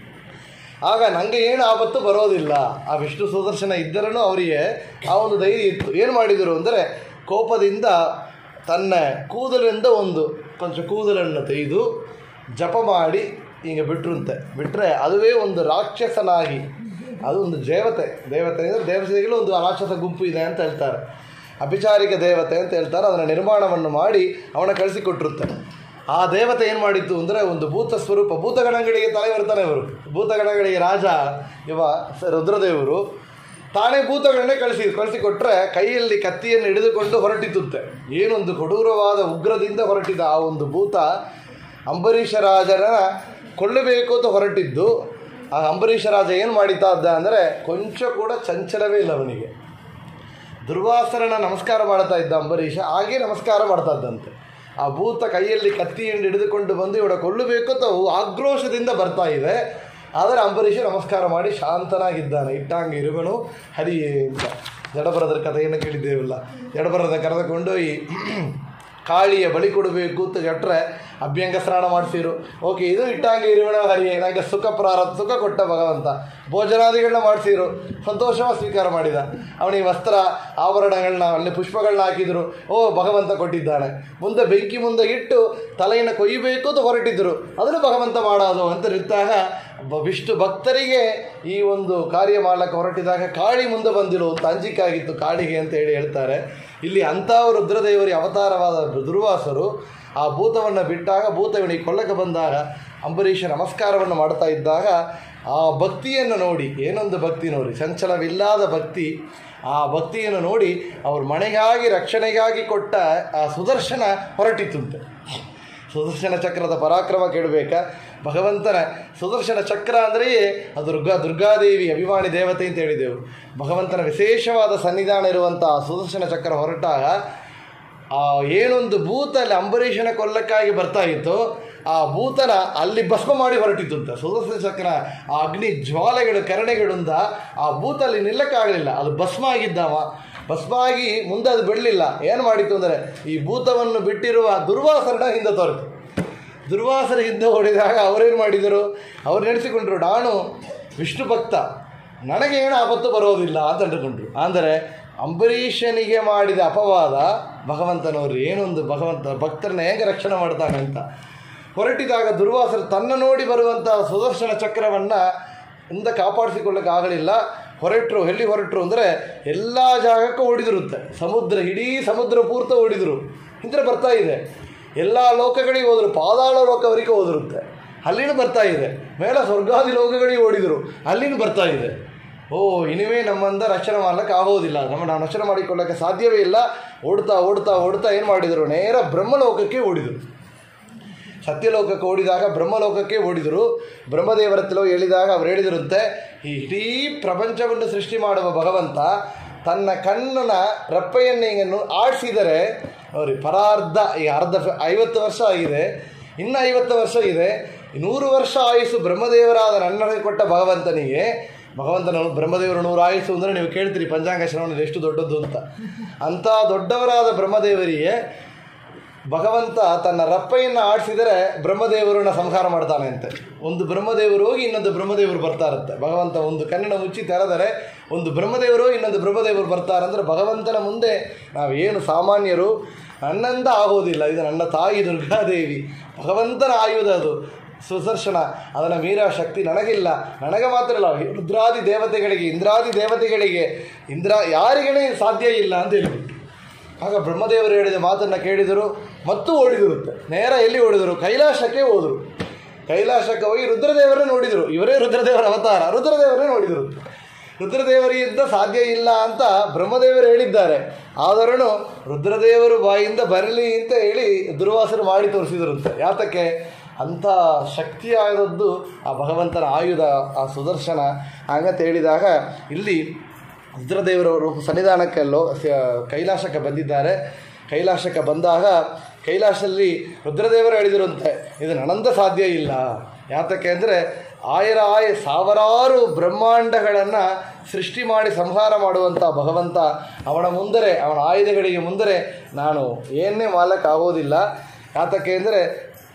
ಆಗ ನನಗೆ ಏನು ಆಪತ್ತು ಬರೋದಿಲ್ಲ ಆ ವಿಷ್ಣು ಸುದರ್ಶನ ಇದ್ದರೂ ಅವರಿಗೆ ಆ ಒಂದು ಧೈರ್ಯ ಇತ್ತು ಏನು ಮಾಡಿದರು ಅಂದರೆ ಕೋಪದಿಂದ ತನ್ನ ಕೂದಲಿಂದ ಒಂದು ಕೊಂಚ ಕೂದಲನ್ನು ತೆಗೆದು ಜಪ ಮಾಡಿ ಹಿಂಗೆ ಬಿಟ್ರಂತೆ ಬಿಟ್ಟರೆ ಅದುವೇ ಒಂದು ರಾಕ್ಷಸನಾಗಿ ಅದು ಒಂದು ದೇವತೆ ದೇವತೆ ಅಂದರೆ ದೇವತೆಗಳು ಒಂದು ರಾಕ್ಷಸ ಗುಂಪು ಇದೆ ಅಂತ ಹೇಳ್ತಾರೆ ಅಭಿಚಾರಿಕ ದೇವತೆ ಅಂತ ಹೇಳ್ತಾರೆ ಅದರ ನಿರ್ಮಾಣವನ್ನು ಮಾಡಿ ಅವನ ಕಳಿಸಿಕೊಟ್ಟಿರುತ್ತೆ ಆ ದೇವತೆ ಏನು ಮಾಡಿತ್ತು ಅಂದರೆ ಒಂದು ಭೂತ ಸ್ವರೂಪ ಭೂತಗಣಗಳಿಗೆ ತಲೆ ಬರ್ತಾನೆ ಇವರು ಭೂತಗಣಗಳಿಗೆ ರಾಜ ಇವ ಸ- ರುದ್ರದೇವರು ತಾನೇ ಭೂತಗಳನ್ನೇ ಕಳಿಸಿ ಕಳಿಸಿಕೊಟ್ರೆ ಕೈಯಲ್ಲಿ ಕತ್ತಿಯನ್ನು ಹಿಡಿದುಕೊಂಡು ಹೊರಟಿತ್ತುತ್ತೆ ಏನೊಂದು ಕೊಡೂರವಾದ ಉಗ್ರದಿಂದ ಹೊರಟಿದ ಆ ಒಂದು ಭೂತ ಅಂಬರೀಷ ರಾಜನ ಕೊಳ್ಳಬೇಕು ಅಂತ ಹೊರಟಿದ್ದು ಆ ಅಂಬರೀಷ ರಾಜ ಏನು ಮಾಡಿತಾ ಇದ್ದ ಅಂದರೆ ಕೊಂಚ ಕೂಡ ಚಂಚಲವೇ ಇಲ್ಲ ಅವನಿಗೆ ದುರ್ವಾಸರನ ನಮಸ್ಕಾರ ಮಾಡ್ತಾ ಇದ್ದ ಅಂಬರೀಷ ಹಾಗೆ ನಮಸ್ಕಾರ ಮಾಡ್ತಾ ಇದ್ದಂತೆ ಆ ಭೂತ ಕೈಯಲ್ಲಿ ಕತ್ತಿಯನ್ನು ಹಿಡಿದುಕೊಂಡು ಬಂದು ಇವಳ ಕೊಲ್ಲಬೇಕು ಅಂತ ಅವು ಆಕ್ರೋಶದಿಂದ ಬರ್ತಾ ಇದೆ ಆದರೆ ಅಂಬರೀಷ ನಮಸ್ಕಾರ ಮಾಡಿ ಶಾಂತನಾಗಿದ್ದಾನೆ ಇಟ್ಟಂಗೆ ಇರುವನು ಹರಿಯೇ ಅಂತ ಜಡಬರದರ ಕಥೆಯನ್ನು ಕೇಳಿದ್ದೇವಲ್ಲ ಜಡಬರದ ಕರೆದುಕೊಂಡು ಈ ಕಾಳಿಯ ಬಳಿ ಕೊಡಬೇಕು ಅಂತ ಜಟ್ರೆ ಅಭ್ಯಂಗ ಸ್ನಾನ ಮಾಡಿಸಿರು ಓಕೆ ಇದು ಇಟ್ಟಂಗೆ ಇರುವಣ ಹರಿಯೇ ನನಗೆ ಸುಖ ಪ್ರಾರ ಸುಖ ಕೊಟ್ಟ ಭಗವಂತ ಭೋಜನಾದಿಗಳನ್ನ ಮಾಡಿಸಿರು ಸಂತೋಷವಾಗಿ ಸ್ವೀಕಾರ ಮಾಡಿದ ಅವನಿಗೆ ವಸ್ತ್ರ ಆಭರಣಗಳನ್ನ ಅಲ್ಲಿ ಪುಷ್ಪಗಳನ್ನ ಹಾಕಿದರು ಓ ಭಗವಂತ ಕೊಟ್ಟಿದ್ದಾನೆ ಮುಂದೆ ಬೆಂಕಿ ಮುಂದೆ ಇಟ್ಟು ತಲೆಯನ್ನು ಕೊಯ್ಯಬೇಕು ಅಂತ ಹೊರಟಿದ್ದರು ಅದನ್ನು ಭಗವಂತ ಮಾಡೋದು ಅಂತ ನಿಂತಾಗ ಬ- ವಿಷ್ಣು ಭಕ್ತರಿಗೆ ಈ ಒಂದು ಕಾರ್ಯ ಮಾಡ್ಲಿಕ್ಕೆ ಹೊರಟಿದಾಗ ಕಾಳಿ ಮುಂದೆ ಬಂದಿರು ಅಂತ ಅಂಜಿಕಾಗಿತ್ತು ಕಾಳಿಗೆ ಅಂತ ಹೇಳಿ ಹೇಳ್ತಾರೆ ಇಲ್ಲಿ ಅಂಥ ರುದ್ರದೇವರಿ ಅವತಾರವಾದ ದುರ್ವಾಸರು ಆ ಭೂತವನ್ನು ಬಿಟ್ಟಾಗ ಭೂತ ಇವನಿಗೆ ಕೊಲ್ಲಕ್ಕೆ ಬಂದಾಗ ಅಂಬರೀಷ ನಮಸ್ಕಾರವನ್ನು ಮಾಡ್ತಾ ಇದ್ದಾಗ ಆ ಭಕ್ತಿಯನ್ನು ನೋಡಿ ಏನೊಂದು ಭಕ್ತಿ ನೋಡಿ ಚಂಚಲವಿಲ್ಲದ ಭಕ್ತಿ ಆ ಭಕ್ತಿಯನ್ನು ನೋಡಿ ಅವ್ರ ಮನೆಗಾಗಿ ರಕ್ಷಣೆಗಾಗಿ ಕೊಟ್ಟ ಆ ಸುದರ್ಶನ ಹೊರಟಿತ್ತಂತೆ ಸುದರ್ಶನ ಚಕ್ರದ ಪರಾಕ್ರಮ ಕೇಳಬೇಕಾ ಭಗವಂತನ ಸುದರ್ಶನ ಚಕ್ರ ಅಂದರೆಯೇ ಅದು ದುರ್ಗಾ ದುರ್ಗಾದೇವಿ ಅಭಿಮಾನಿ ದೇವತೆ ಅಂತ ಹೇಳಿದೆವು ಭಗವಂತನ ವಿಶೇಷವಾದ ಸನ್ನಿಧಾನ ಇರುವಂಥ ಆ ಸುದರ್ಶನ ಚಕ್ರ ಹೊರಟಾಗ ಆ ಏನೊಂದು ಭೂತ ಅಲ್ಲಿ ಅಂಬರೀಷನ ಕೊಲ್ಲಕ್ಕಾಗಿ ಬರ್ತಾ ಇತ್ತು ಆ ಭೂತನ ಅಲ್ಲಿ ಭಸ್ಮ ಮಾಡಿ ಹೊರಟಿತ್ತಂತೆ ಸುದರ್ಶನ ಚಕ್ರ ಆ ಅಗ್ನಿ ಜ್ವಾಲೆಗಳು ಕರಣೆಗಳಿಂದ ಆ ಭೂತ ಅಲ್ಲಿ ನಿಲ್ಲಕ್ಕಾಗಲಿಲ್ಲ ಅದು ಭಸ್ಮ ಆಗಿದ್ದವ ಭಸ್ಮ ಆಗಿ ಮುಂದೆ ಅದು ಬಿಡಲಿಲ್ಲ ಏನು ಮಾಡಿತ್ತು ಅಂದರೆ ಈ ಭೂತವನ್ನು ಬಿಟ್ಟಿರುವ ದುರ್ವಾಸರಣ ಹಿಂದೆ ತೋರಿತು ದುರ್ವಾಸರ ಹಿಂದೆ ಹೊಡೆದಾಗ ಅವರೇನು ಮಾಡಿದರು ಅವ್ರು ನೆನೆಸಿಕೊಂಡ್ರು ನಾನು ವಿಷ್ಣು ಭಕ್ತ ನನಗೆ ಏನು ಆಪತ್ತು ಬರೋದಿಲ್ಲ ಅಂತ ಅಂದುಕೊಂಡ್ರು ಅಂದರೆ ಅಂಬರೀಷನಿಗೆ ಮಾಡಿದ ಅಪವಾದ ಭಗವಂತನವರು ಏನೊಂದು ಭಗವಂತ ಭಕ್ತರನ್ನ ಹೇಗೆ ರಕ್ಷಣೆ ಮಾಡ್ತಾನೆ ಅಂತ ಹೊರಟಿದಾಗ ದುರ್ವಾಸರು ತನ್ನ ನೋಡಿ ಬರುವಂಥ ಸುದರ್ಶನ ಚಕ್ರವನ್ನು ಇಂದ ಕಾಪಾಡಿಸಿಕೊಳ್ಳಕ್ಕೆ ಆಗಲಿಲ್ಲ ಹೊರಟರು ಎಲ್ಲಿ ಹೊರಟರು ಅಂದರೆ ಎಲ್ಲ ಜಾಗಕ್ಕೂ ಓಡಿದಿರುತ್ತೆ ಸಮುದ್ರ ಇಡೀ ಸಮುದ್ರ ಪೂರ್ತ ಓಡಿದರು ಹಿಂದೆ ಬರ್ತಾ ಇದೆ ಎಲ್ಲ ಲೋಕಗಳಿಗೆ ಹೋದರು ಪಾದಾಳ ಲೋಕವರೆಗೆ ಹೋದಿರುತ್ತೆ ಅಲ್ಲಿನೂ ಬರ್ತಾ ಇದೆ ಮೇಲೆ ಸ್ವರ್ಗಾದಿ ಲೋಕಗಳಿಗೆ ಓಡಿದರು ಅಲ್ಲಿನೂ ಬರ್ತಾ ಇದೆ ಓ ಇನಿವೇ ನಮ್ಮಿಂದ ರಕ್ಷಣೆ ಮಾಡ್ಲಿಕ್ಕೆ ಆಗೋದಿಲ್ಲ ನಮ್ಮ ನಾವು ರಕ್ಷಣೆ ಮಾಡಿಕೊಳ್ಳೋಕ್ಕೆ ಸಾಧ್ಯವೇ ಇಲ್ಲ ಓಡ್ತಾ ಓಡ್ತಾ ಓಡ್ತಾ ಏನು ಮಾಡಿದರು ನೇರ ಬ್ರಹ್ಮಲೋಕಕ್ಕೆ ಓಡಿದರು ಸತ್ಯಲೋಕಕ್ಕೆ ಓಡಿದಾಗ ಬ್ರಹ್ಮಲೋಕಕ್ಕೆ ಓಡಿದರು ಬ್ರಹ್ಮದೇವರತ್ತಲೋ ಹೇಳಿದಾಗ ಅವ್ರು ಹೇಳಿದರಂತೆ ಈ ಇಡೀ ಪ್ರಪಂಚವನ್ನು ಸೃಷ್ಟಿ ಮಾಡುವ ಭಗವಂತ ತನ್ನ ಕಣ್ಣನ ರೆಪ್ಪೆಯನ್ನು ಹಿಂಗೆ ಆಡಿಸಿದರೆ ಅವ್ರಿ ಪರಾರ್ಧ ಈ ಅರ್ಧ ಫ- ಐವತ್ತು ವರ್ಷ ಆಗಿದೆ ಇನ್ನು ಐವತ್ತು ವರ್ಷ ಇದೆ ನೂರು ವರ್ಷ ಆಯುಸ್ಸು ಬ್ರಹ್ಮದೇವರಾದ ನನ್ನಗೆ ಕೊಟ್ಟ ಭಗವಂತನಿಗೆ ಭಗವಂತನ ಬ್ರಹ್ಮದೇವರು ನೂರು ಆಯುಸ್ಸು ಅಂದರೆ ನೀವು ಕೇಳ್ತೀರಿ ಪಂಚಾಂಗ ಶ್ರವಣ ಎಷ್ಟು ದೊಡ್ಡದ್ದು ಅಂತ ಅಂಥ ದೊಡ್ಡವರಾದ ಬ್ರಹ್ಮದೇವರಿಗೆ ಭಗವಂತ ತನ್ನ ರಪ್ಪೆಯನ್ನು ಆಡಿಸಿದರೆ ಬ್ರಹ್ಮದೇವರನ್ನ ಸಂಹಾರ ಮಾಡ್ತಾನೆ ಅಂತೆ ಒಂದು ಬ್ರಹ್ಮದೇವರು ಹೋಗಿ ಇನ್ನೊಂದು ಬ್ರಹ್ಮದೇವರು ಬರ್ತಾರಂತೆ ಭಗವಂತ ಒಂದು ಕನ್ನಡ ಮುಚ್ಚಿ ತೆರೆದರೆ ಒಂದು ಬ್ರಹ್ಮದೇವರು ಇನ್ನೊಂದು ಬ್ರಹ್ಮದೇವರು ಬರ್ತಾರೆ ಅಂದರೆ ಭಗವಂತನ ಮುಂದೆ ನಾವೇನು ಸಾಮಾನ್ಯರು ನನ್ನಿಂದ ಆಗೋದಿಲ್ಲ ಇದು ನನ್ನ ತಾಯಿ ದುರ್ಗಾದೇವಿ ಭಗವಂತನ ಆಯುಧ ಅದು ಸುದರ್ಶನ ಅದನ್ನು ಮೀರೋ ಶಕ್ತಿ ನನಗಿಲ್ಲ ನನಗೆ ಮಾತ್ರ ಇಲ್ಲ ರುದ್ರಾದಿ ದೇವತೆಗಳಿಗೆ ಇಂದ್ರಾದಿ ದೇವತೆಗಳಿಗೆ ಇಂದ್ರ ಯಾರಿಗೇ ಸಾಧ್ಯ ಇಲ್ಲ ಅಂತ ಹೇಳಿಬಿಟ್ಟು ಆಗ ಬ್ರಹ್ಮದೇವರು ಹೇಳಿದ ಮಾತನ್ನು ಕೇಳಿದರು ಮತ್ತು ಓಡಿದಿರುತ್ತೆ ನೇರ ಎಲ್ಲಿ ಓಡಿದರು ಕೈಲಾಸಕ್ಕೆ ಹೋದರು ಕೈಲಾಸಕ್ಕೆ ಹೋಗಿ ರುದ್ರದೇವರೇ ನೋಡಿದರು ಇವರೇ ರುದ್ರದೇವರ ಅವತಾರ ರುದ್ರದೇವರೇ ನೋಡಿದರು ರುದ್ರದೇವರಿಂದ ಸಾಧ್ಯ ಇಲ್ಲ ಅಂತ ಬ್ರಹ್ಮದೇವರು ಹೇಳಿದ್ದಾರೆ ಆದರೂ ರುದ್ರದೇವರು ಬಾಯಿಂದ ಬರಲಿ ಅಂತ ಹೇಳಿ ದುರ್ವಾಸರು ಮಾಡಿ ತೋರಿಸಿದ್ರಂತೆ ಯಾತಕ್ಕೆ ಅಂಥ ಶಕ್ತಿಯಾದದ್ದು ಆ ಭಗವಂತನ ಆಯುಧ ಆ ಸುದರ್ಶನ ಹಾಗಂತ ಹೇಳಿದಾಗ ಇಲ್ಲಿ ರುದ್ರದೇವರವರು ಸನ್ನಿಧಾನಕ್ಕೆಲ್ಲೋ ಸ- ಕೈಲಾಸಕ್ಕೆ ಬಂದಿದ್ದಾರೆ ಕೈಲಾಸಕ್ಕೆ ಬಂದಾಗ ಕೈಲಾಸದಲ್ಲಿ ರುದ್ರದೇವರು ಹೇಳಿದಿರಂತೆ ಇದು ನನ್ನಿಂದ ಸಾಧ್ಯ ಇಲ್ಲ ಯಾತಕ್ಕೆ ಅಂದರೆ ಆಯರ ಆಯ ಸಾವಿರಾರು ಬ್ರಹ್ಮಾಂಡಗಳನ್ನು ಸೃಷ್ಟಿ ಮಾಡಿ ಸಂಹಾರ ಮಾಡುವಂಥ ಭಗವಂತ ಅವನ ಮುಂದರೆ ಅವನ ಆಯುಧಗಳಿಗೆ ಮುಂದರೆ ನಾನು ಏನೇ ಮಾಡಲಿಕ್ಕಾಗೋದಿಲ್ಲ ಯಾತಕ್ಕೆ ಅಂದರೆ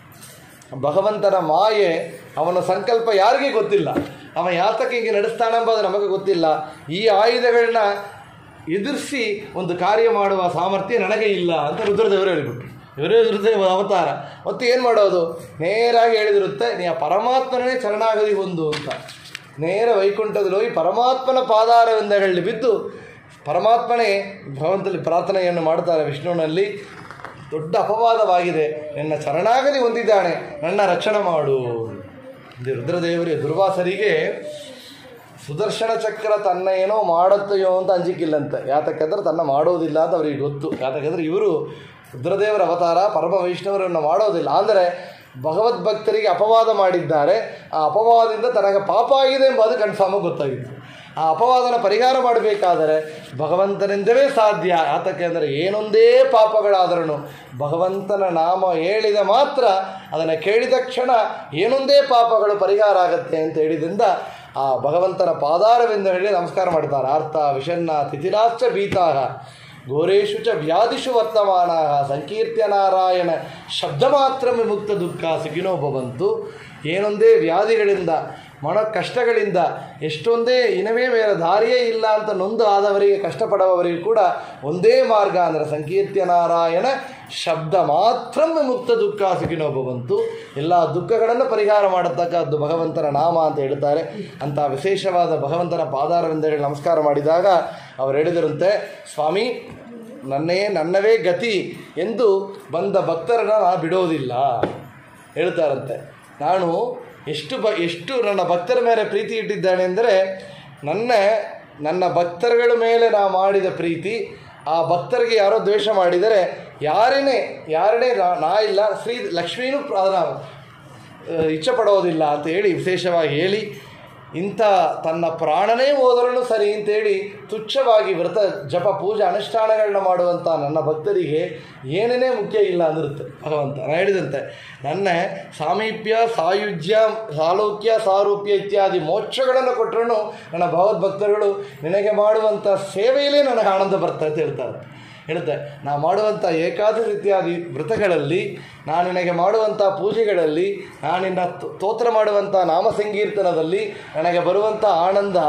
ಭಗವಂತನ ಮಾಯೆ ಅವನ ಸಂಕಲ್ಪ ಯಾರಿಗೂ ಗೊತ್ತಿಲ್ಲ ಅವ ಯಾತಕ್ಕೆ ಹಿಂಗೆ ನಡೆಸ್ತಾನೆಂಬುದು ನಮಗೆ ಗೊತ್ತಿಲ್ಲ ಈ ಆಯುಧಗಳನ್ನ ಎದುರಿಸಿ ಒಂದು ಕಾರ್ಯ ಮಾಡುವ ಸಾಮರ್ಥ್ಯ ನನಗೆ ಇಲ್ಲ ಅಂತ ರುದ್ರದೇವರು ಹೇಳಿಬಿಟ್ರು ಇವರೇ ರುದ್ರದೇವ ಅವತಾರ ಮತ್ತು ಏನು ಮಾಡೋದು ನೇರಾಗಿ ಹೇಳಿದಿರುತ್ತೆ ನೀ ಆ ಪರಮಾತ್ಮನೇ ಶರಣಾಗದಿ ಹೊಂದು ಅಂತ ನೇರ ವೈಕುಂಠದಲ್ಲಿ ಹೋಗಿ ಪರಮಾತ್ಮನ ಪಾದಾರವಿಂದಗಳಲ್ಲಿ ಬಿದ್ದು ಪರಮಾತ್ಮನೇ ಭಗವಂತನಲ್ಲಿ ಪ್ರಾರ್ಥನೆಯನ್ನು ಮಾಡ್ತಾರೆ ವಿಷ್ಣುವಿನಲ್ಲಿ ದೊಡ್ಡ ಅಪವಾದವಾಗಿದೆ ನನ್ನ ಶರಣಾಗತಿ ಹೊಂದಿದ್ದಾನೆ ನನ್ನ ರಕ್ಷಣೆ ಮಾಡು ಇದು ರುದ್ರದೇವರಿಗೆ ದುರ್ವಾಸರಿಗೆ ಸುದರ್ಶನ ಚಕ್ರ ತನ್ನ ಏನೋ ಮಾಡುತ್ತೆಯೋ ಅಂತ ಅಂಜಿಕಿಲ್ಲಂತೆ ಯಾತಕ್ಕಂದ್ರೆ ತನ್ನ ಮಾಡೋದಿಲ್ಲ ಅಂತ ಅವರಿಗೆ ಗೊತ್ತು ಯಾತಕ್ಕಂದ್ರೆ ಇವರು ರುದ್ರದೇವರ ಅವತಾರ ಪರಮ ವೈಷ್ಣವರನ್ನು ಮಾಡೋದಿಲ್ಲ ಅಂದರೆ ಭಗವದ್ಭಕ್ತರಿಗೆ ಅಪವಾದ ಮಾಡಿದ್ದಾರೆ ಆ ಅಪವಾದದಿಂದ ತನಗೆ ಪಾಪ ಆಗಿದೆ ಎಂಬುದು ಕನ್ಫರ್ಮಾಗಿ ಗೊತ್ತಾಗಿತ್ತು ಆ ಅಪವಾದನ ಪರಿಹಾರ ಮಾಡಬೇಕಾದರೆ ಭಗವಂತನಿಂದಲೇ ಸಾಧ್ಯ ಯಾತಕ್ಕೆ ಅಂದರೆ ಏನೊಂದೇ ಪಾಪಗಳಾದರೂ ಭಗವಂತನ ನಾಮ ಹೇಳಿದ ಮಾತ್ರ ಅದನ್ನು ಕೇಳಿದ ಕ್ಷಣ ಏನೊಂದೇ ಪಾಪಗಳು ಪರಿಹಾರ ಆಗತ್ತೆ ಅಂತ ಹೇಳಿದ್ರಿಂದ ಆ ಭಗವಂತನ ಪಾದಾರವೆಂದು ಹೇಳಿ ನಮಸ್ಕಾರ ಮಾಡ್ತಾರೆ ಅರ್ಥ ವಿಷನ್ನ ತಿಥಿರಾಶ್ಚ ಭೀತಾಹ ಘೋರೇಶು ಚ ವ್ಯಾಧಿಷು ವರ್ತಮಾನ ಸಂಕೀರ್ತ್ಯ ನಾರಾಯಣ ಶಬ್ದ ಮಾತ್ರ ವಿಮುಕ್ತ ದುಃಖ ಸುಖಿನೋ ಭವಂತು ಏನೊಂದೇ ವ್ಯಾಧಿಗಳಿಂದ ಮನ ಕಷ್ಟಗಳಿಂದ ಎಷ್ಟೊಂದೇ ಇನವೇ ಮೇಲೆ ದಾರಿಯೇ ಇಲ್ಲ ಅಂತ ನೊಂದು ಆದವರಿಗೆ ಕಷ್ಟಪಡುವವರಿಗೆ ಕೂಡ ಒಂದೇ ಮಾರ್ಗ ಅಂದರೆ ಸಂಕೀರ್ತ್ಯ ನಾರಾಯಣ ಶಬ್ದ ಮಾತ್ರ ವಿಮುಕ್ತ ದುಃಖ ಸುಖಿನೋ ಭವಂತು ಎಲ್ಲ ದುಃಖಗಳನ್ನು ಪರಿಹಾರ ಮಾಡತಕ್ಕದ್ದು ಭಗವಂತನ ನಾಮ ಅಂತ ಹೇಳ್ತಾರೆ ಅಂಥ ವಿಶೇಷವಾದ ಭಗವಂತನ ಪಾದಾರವೆಂದು ಹೇಳಿ ನಮಸ್ಕಾರ ಮಾಡಿದಾಗ ಅವರು ಹೇಳಿದರಂತೆ ಸ್ವಾಮಿ ನನ್ನೇ ನನ್ನವೇ ಗತಿ ಎಂದು ಬಂದ ಭಕ್ತರನ್ನು ನಾನು ಬಿಡೋದಿಲ್ಲ ಹೇಳ್ತಾರಂತೆ ನಾನು ಎಷ್ಟು ಬ ಎಷ್ಟು ನನ್ನ ಭಕ್ತರ ಮೇಲೆ ಪ್ರೀತಿ ಇಟ್ಟಿದ್ದಾನೆ ಅಂದರೆ ನನ್ನ ನನ್ನ ಭಕ್ತರುಗಳ ಮೇಲೆ ನಾ ಮಾಡಿದ ಪ್ರೀತಿ ಆ ಭಕ್ತರಿಗೆ ಯಾರೋ ದ್ವೇಷ ಮಾಡಿದರೆ ಯಾರನ್ನೇ ಯಾರನ್ನೇ ನಾ- ನಾ ಇಲ್ಲ ಶ್ರೀ ಲಕ್ಷ್ಮೀನೂ ಪ್ರ- ಅದನ್ನ ಆ, ಇಚ್ಛೆ ಪಡೋದಿಲ್ಲ ಅಂತ ಹೇಳಿ ವಿಶೇಷವಾಗಿ ಹೇಳಿ ಇಂಥ ತನ್ನ ಪ್ರಾಣನೇ ಹೋದರೂ ಸರಿ ಅಂತೇಳಿ ತುಚ್ಛವಾಗಿ ವ್ರತ ಜಪ ಪೂಜೆ ಅನುಷ್ಠಾನಗಳನ್ನ ಮಾಡುವಂಥ ನನ್ನ ಭಕ್ತರಿಗೆ ಏನೇನೇ ಮುಖ್ಯ ಇಲ್ಲ ಅಂದಿರುತ್ತೆ ಭಗವಂತ ನಾನು ಹೇಳಿದಂತೆ ನನ್ನ ಸಾಮೀಪ್ಯ ಸಾಯುಜ್ಯ ಸಾಲೋಕ್ಯ ಸಾರೂಪ್ಯ ಇತ್ಯಾದಿ ಮೋಕ್ಷಗಳನ್ನು ಕೊಟ್ಟರು ನನ್ನ ಭಗವದ್ಭಕ್ತರುಗಳು ನಿನಗೆ ಮಾಡುವಂಥ ಸೇವೆಯಲ್ಲೇ ನನಗೆ ಆನಂದ ಬರ್ತದೆ ಅಂತ ಹೇಳ್ತಾರೆ ಹೇಳುತ್ತೆ ನಾ ಮಾಡುವಂಥ ಏಕಾದಶಿ ಇತ್ಯಾದಿ ವ್ರತಗಳಲ್ಲಿ ನಾನು ನಿನಗೆ ಮಾಡುವಂಥ ಪೂಜೆಗಳಲ್ಲಿ ನಾನಿನ್ನ ಸ್ತೋತ್ರ ಮಾಡುವಂಥ ನಾಮ ಸಂಕೀರ್ತನದಲ್ಲಿ ನನಗೆ ಬರುವಂಥ ಆನಂದ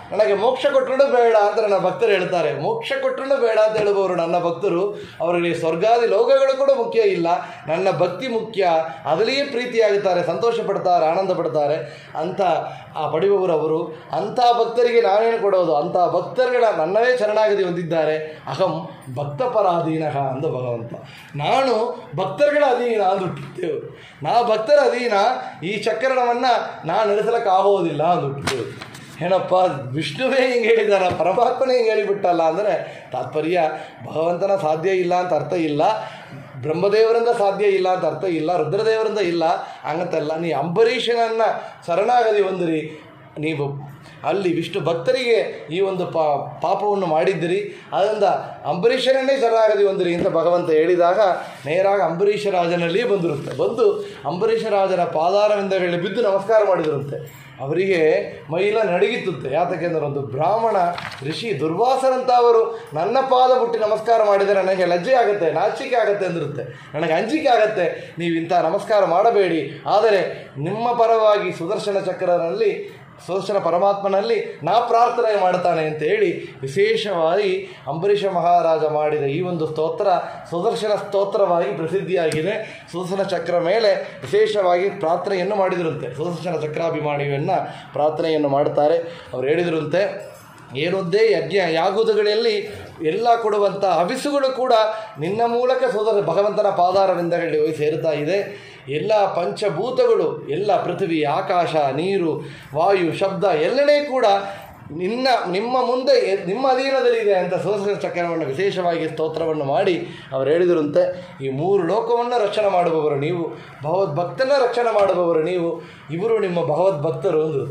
ನನಗೆ ಮೋಕ್ಷ ಕೊಟ್ಟರು ಬೇಡ ಅಂತ ನನ್ನ ಭಕ್ತರು ಹೇಳ್ತಾರೆ ಮೋಕ್ಷ ಕೊಟ್ಟರು ಬೇಡ ಅಂತ ಹೇಳುವವರು ನನ್ನ ಭಕ್ತರು ಅವರಿಗೆ ಸ್ವರ್ಗಾದಿ ಲೋಕಗಳು ಕೂಡ ಮುಖ್ಯ ಇಲ್ಲ ನನ್ನ ಭಕ್ತಿ ಮುಖ್ಯ ಅದರಲ್ಲಿಯೇ ಪ್ರೀತಿಯಾಗುತ್ತಾರೆ ಸಂತೋಷ ಪಡ್ತಾರೆ ಆನಂದ ಪಡ್ತಾರೆ ಅಂತ ಆ ಪಡೆಯುವವರು ಅವರು ಅಂಥ ಭಕ್ತರಿಗೆ ನಾವೇನು ಕೊಡೋದು ಅಂಥ ಭಕ್ತರುಗಳ ನನ್ನವೇ ಶರಣಾಗತಿ ಹೊಂದಿದ್ದಾರೆ ಅಹಂ ಭಕ್ತ ಪರಾಧೀನಃ ಅಂದ ಭಗವಂತ ನಾನು ಭಕ್ತರುಗಳ ಅಧೀನ ಅಂದುಬಿಟ್ಟಿದ್ದೇವೆ ನಾ ಭಕ್ತರ ಅಧೀನ ಈ ಚಕ್ರಣವನ್ನು ನಾನು ನಡೆಸಲಿಕ್ಕೆ ಆಗೋದಿಲ್ಲ ಅಂದುಬಿಟ್ಟಿದ್ದೇವೆ ಏನಪ್ಪ ವಿಷ್ಣುವೇ ಹಿಂಗೆ ಹೇಳಿದಾರ ಪರಮಾತ್ಮನೇ ಹಿಂಗೆ ಹೇಳಿಬಿಟ್ಟಲ್ಲ ಅಂದರೆ ತಾತ್ಪರ್ಯ ಭಗವಂತನ ಸಾಧ್ಯ ಇಲ್ಲ ಅಂತ ಅರ್ಥ ಇಲ್ಲ ಬ್ರಹ್ಮದೇವರಿಂದ ಸಾಧ್ಯ ಇಲ್ಲ ಅಂತ ಅರ್ಥ ಇಲ್ಲ ರುದ್ರದೇವರಿಂದ ಇಲ್ಲ ಹಂಗಂತಲ್ಲ ನೀ ಅಂಬರೀಷನನ್ನು ಶರಣಾಗತಿ ಹೊಂದಿರಿ ನೀವು ಅಲ್ಲಿ ವಿಷ್ಣು ಭಕ್ತರಿಗೆ ಈ ಒಂದು ಪಾ ಪಾಪವನ್ನು ಮಾಡಿದ್ದಿರಿ ಅದರಿಂದ ಅಂಬರೀಷನನ್ನೇ ಶರಣಾಗತಿ ಹೊಂದಿರಿ ಅಂತ ಭಗವಂತ ಹೇಳಿದಾಗ ನೇರಾಗಿ ಅಂಬರೀಷ ರಾಜನಲ್ಲಿಯೇ ಬಂದಿರುತ್ತೆ ಬಂದು ಅಂಬರೀಷ ರಾಜನ ಪಾದಾರವಿಂದಗಳಲ್ಲಿ ಬಿದ್ದು ನಮಸ್ಕಾರ ಮಾಡಿದರಂತೆ ಅವರಿಗೆ ಮೈಲ ನಡಗಿತ್ತುತ್ತೆ ಯಾತಕ್ಕೆಂದ್ರೆ ಒಂದು ಬ್ರಾಹ್ಮಣ ಋಷಿ ದುರ್ವಾಸರಂತ ಅವರು ನನ್ನ ಪಾದ ಮುಟ್ಟಿ ನಮಸ್ಕಾರ ಮಾಡಿದರೆ ನನಗೆ ಲಜ್ಜೆ ಆಗುತ್ತೆ ನಾಚಿಕೆ ಆಗುತ್ತೆ ಅಂದಿರುತ್ತೆ ನನಗೆ ಅಂಜಿಕೆ ಆಗುತ್ತೆ ನೀವು ಇಂಥ ನಮಸ್ಕಾರ ಮಾಡಬೇಡಿ ಆದರೆ ನಿಮ್ಮ ಪರವಾಗಿ ಸುದರ್ಶನ ಚಕ್ರನಲ್ಲಿ ಸುದರ್ಶನ ಪರಮಾತ್ಮನಲ್ಲಿ ನಾ ಪ್ರಾರ್ಥನೆ ಮಾಡ್ತಾನೆ ಅಂತ ಹೇಳಿ ವಿಶೇಷವಾಗಿ ಅಂಬರೀಷ ಮಹಾರಾಜ ಮಾಡಿದ ಈ ಒಂದು ಸ್ತೋತ್ರ ಸುದರ್ಶನ ಸ್ತೋತ್ರವಾಗಿ ಪ್ರಸಿದ್ಧಿಯಾಗಿದೆ ಸುದರ್ಶನ ಚಕ್ರ ಮೇಲೆ ವಿಶೇಷವಾಗಿ ಪ್ರಾರ್ಥನೆಯನ್ನು ಮಾಡಿದರಂತೆ ಸುದರ್ಶನ ಚಕ್ರಾಭಿಮಾನಿಯನ್ನು ಪ್ರಾರ್ಥನೆಯನ್ನು ಮಾಡ್ತಾರೆ ಅವ್ರು ಹೇಳಿದರಂತೆ ಏನೊಂದೇ ಯಜ್ಞ ಯಾಗುವುದುಗಳಲ್ಲಿ ಎಲ್ಲ ಕೊಡುವಂಥ ಹವಿಸುಗಳು ಕೂಡ ನಿನ್ನ ಮೂಲಕ ಸೋದರ ಭಗವಂತನ ಪಾದಾರವಿಂದಗಳಲ್ಲಿ ಹೋಗಿ ಸೇರ್ತಾ ಇದೆ ಎಲ್ಲ ಪಂಚಭೂತಗಳು ಎಲ್ಲ ಪೃಥ್ವಿ ಆಕಾಶ ನೀರು ವಾಯು ಶಬ್ದ ಎಲ್ಲೆಡೆ ಕೂಡ ನಿನ್ನ ನಿಮ್ಮ ಮುಂದೆ ಎ- ನಿಮ್ಮ ಅಧೀನದಲ್ಲಿದೆ ಅಂತ ಸೋದರ ಚಕ್ರವನ್ನು ವಿಶೇಷವಾಗಿ ಸ್ತೋತ್ರವನ್ನು ಮಾಡಿ ಅವರು ಹೇಳಿದರಂತೆ ಈ ಮೂರು ಲೋಕವನ್ನು ರಕ್ಷಣೆ ಮಾಡುವವರು ನೀವು ಭಗವದ್ಭಕ್ತನ ರಕ್ಷಣೆ ಮಾಡುವವರು ನೀವು ಇವರು ನಿಮ್ಮ ಭಗವದ್ಭಕ್ತರು ಅಂದರು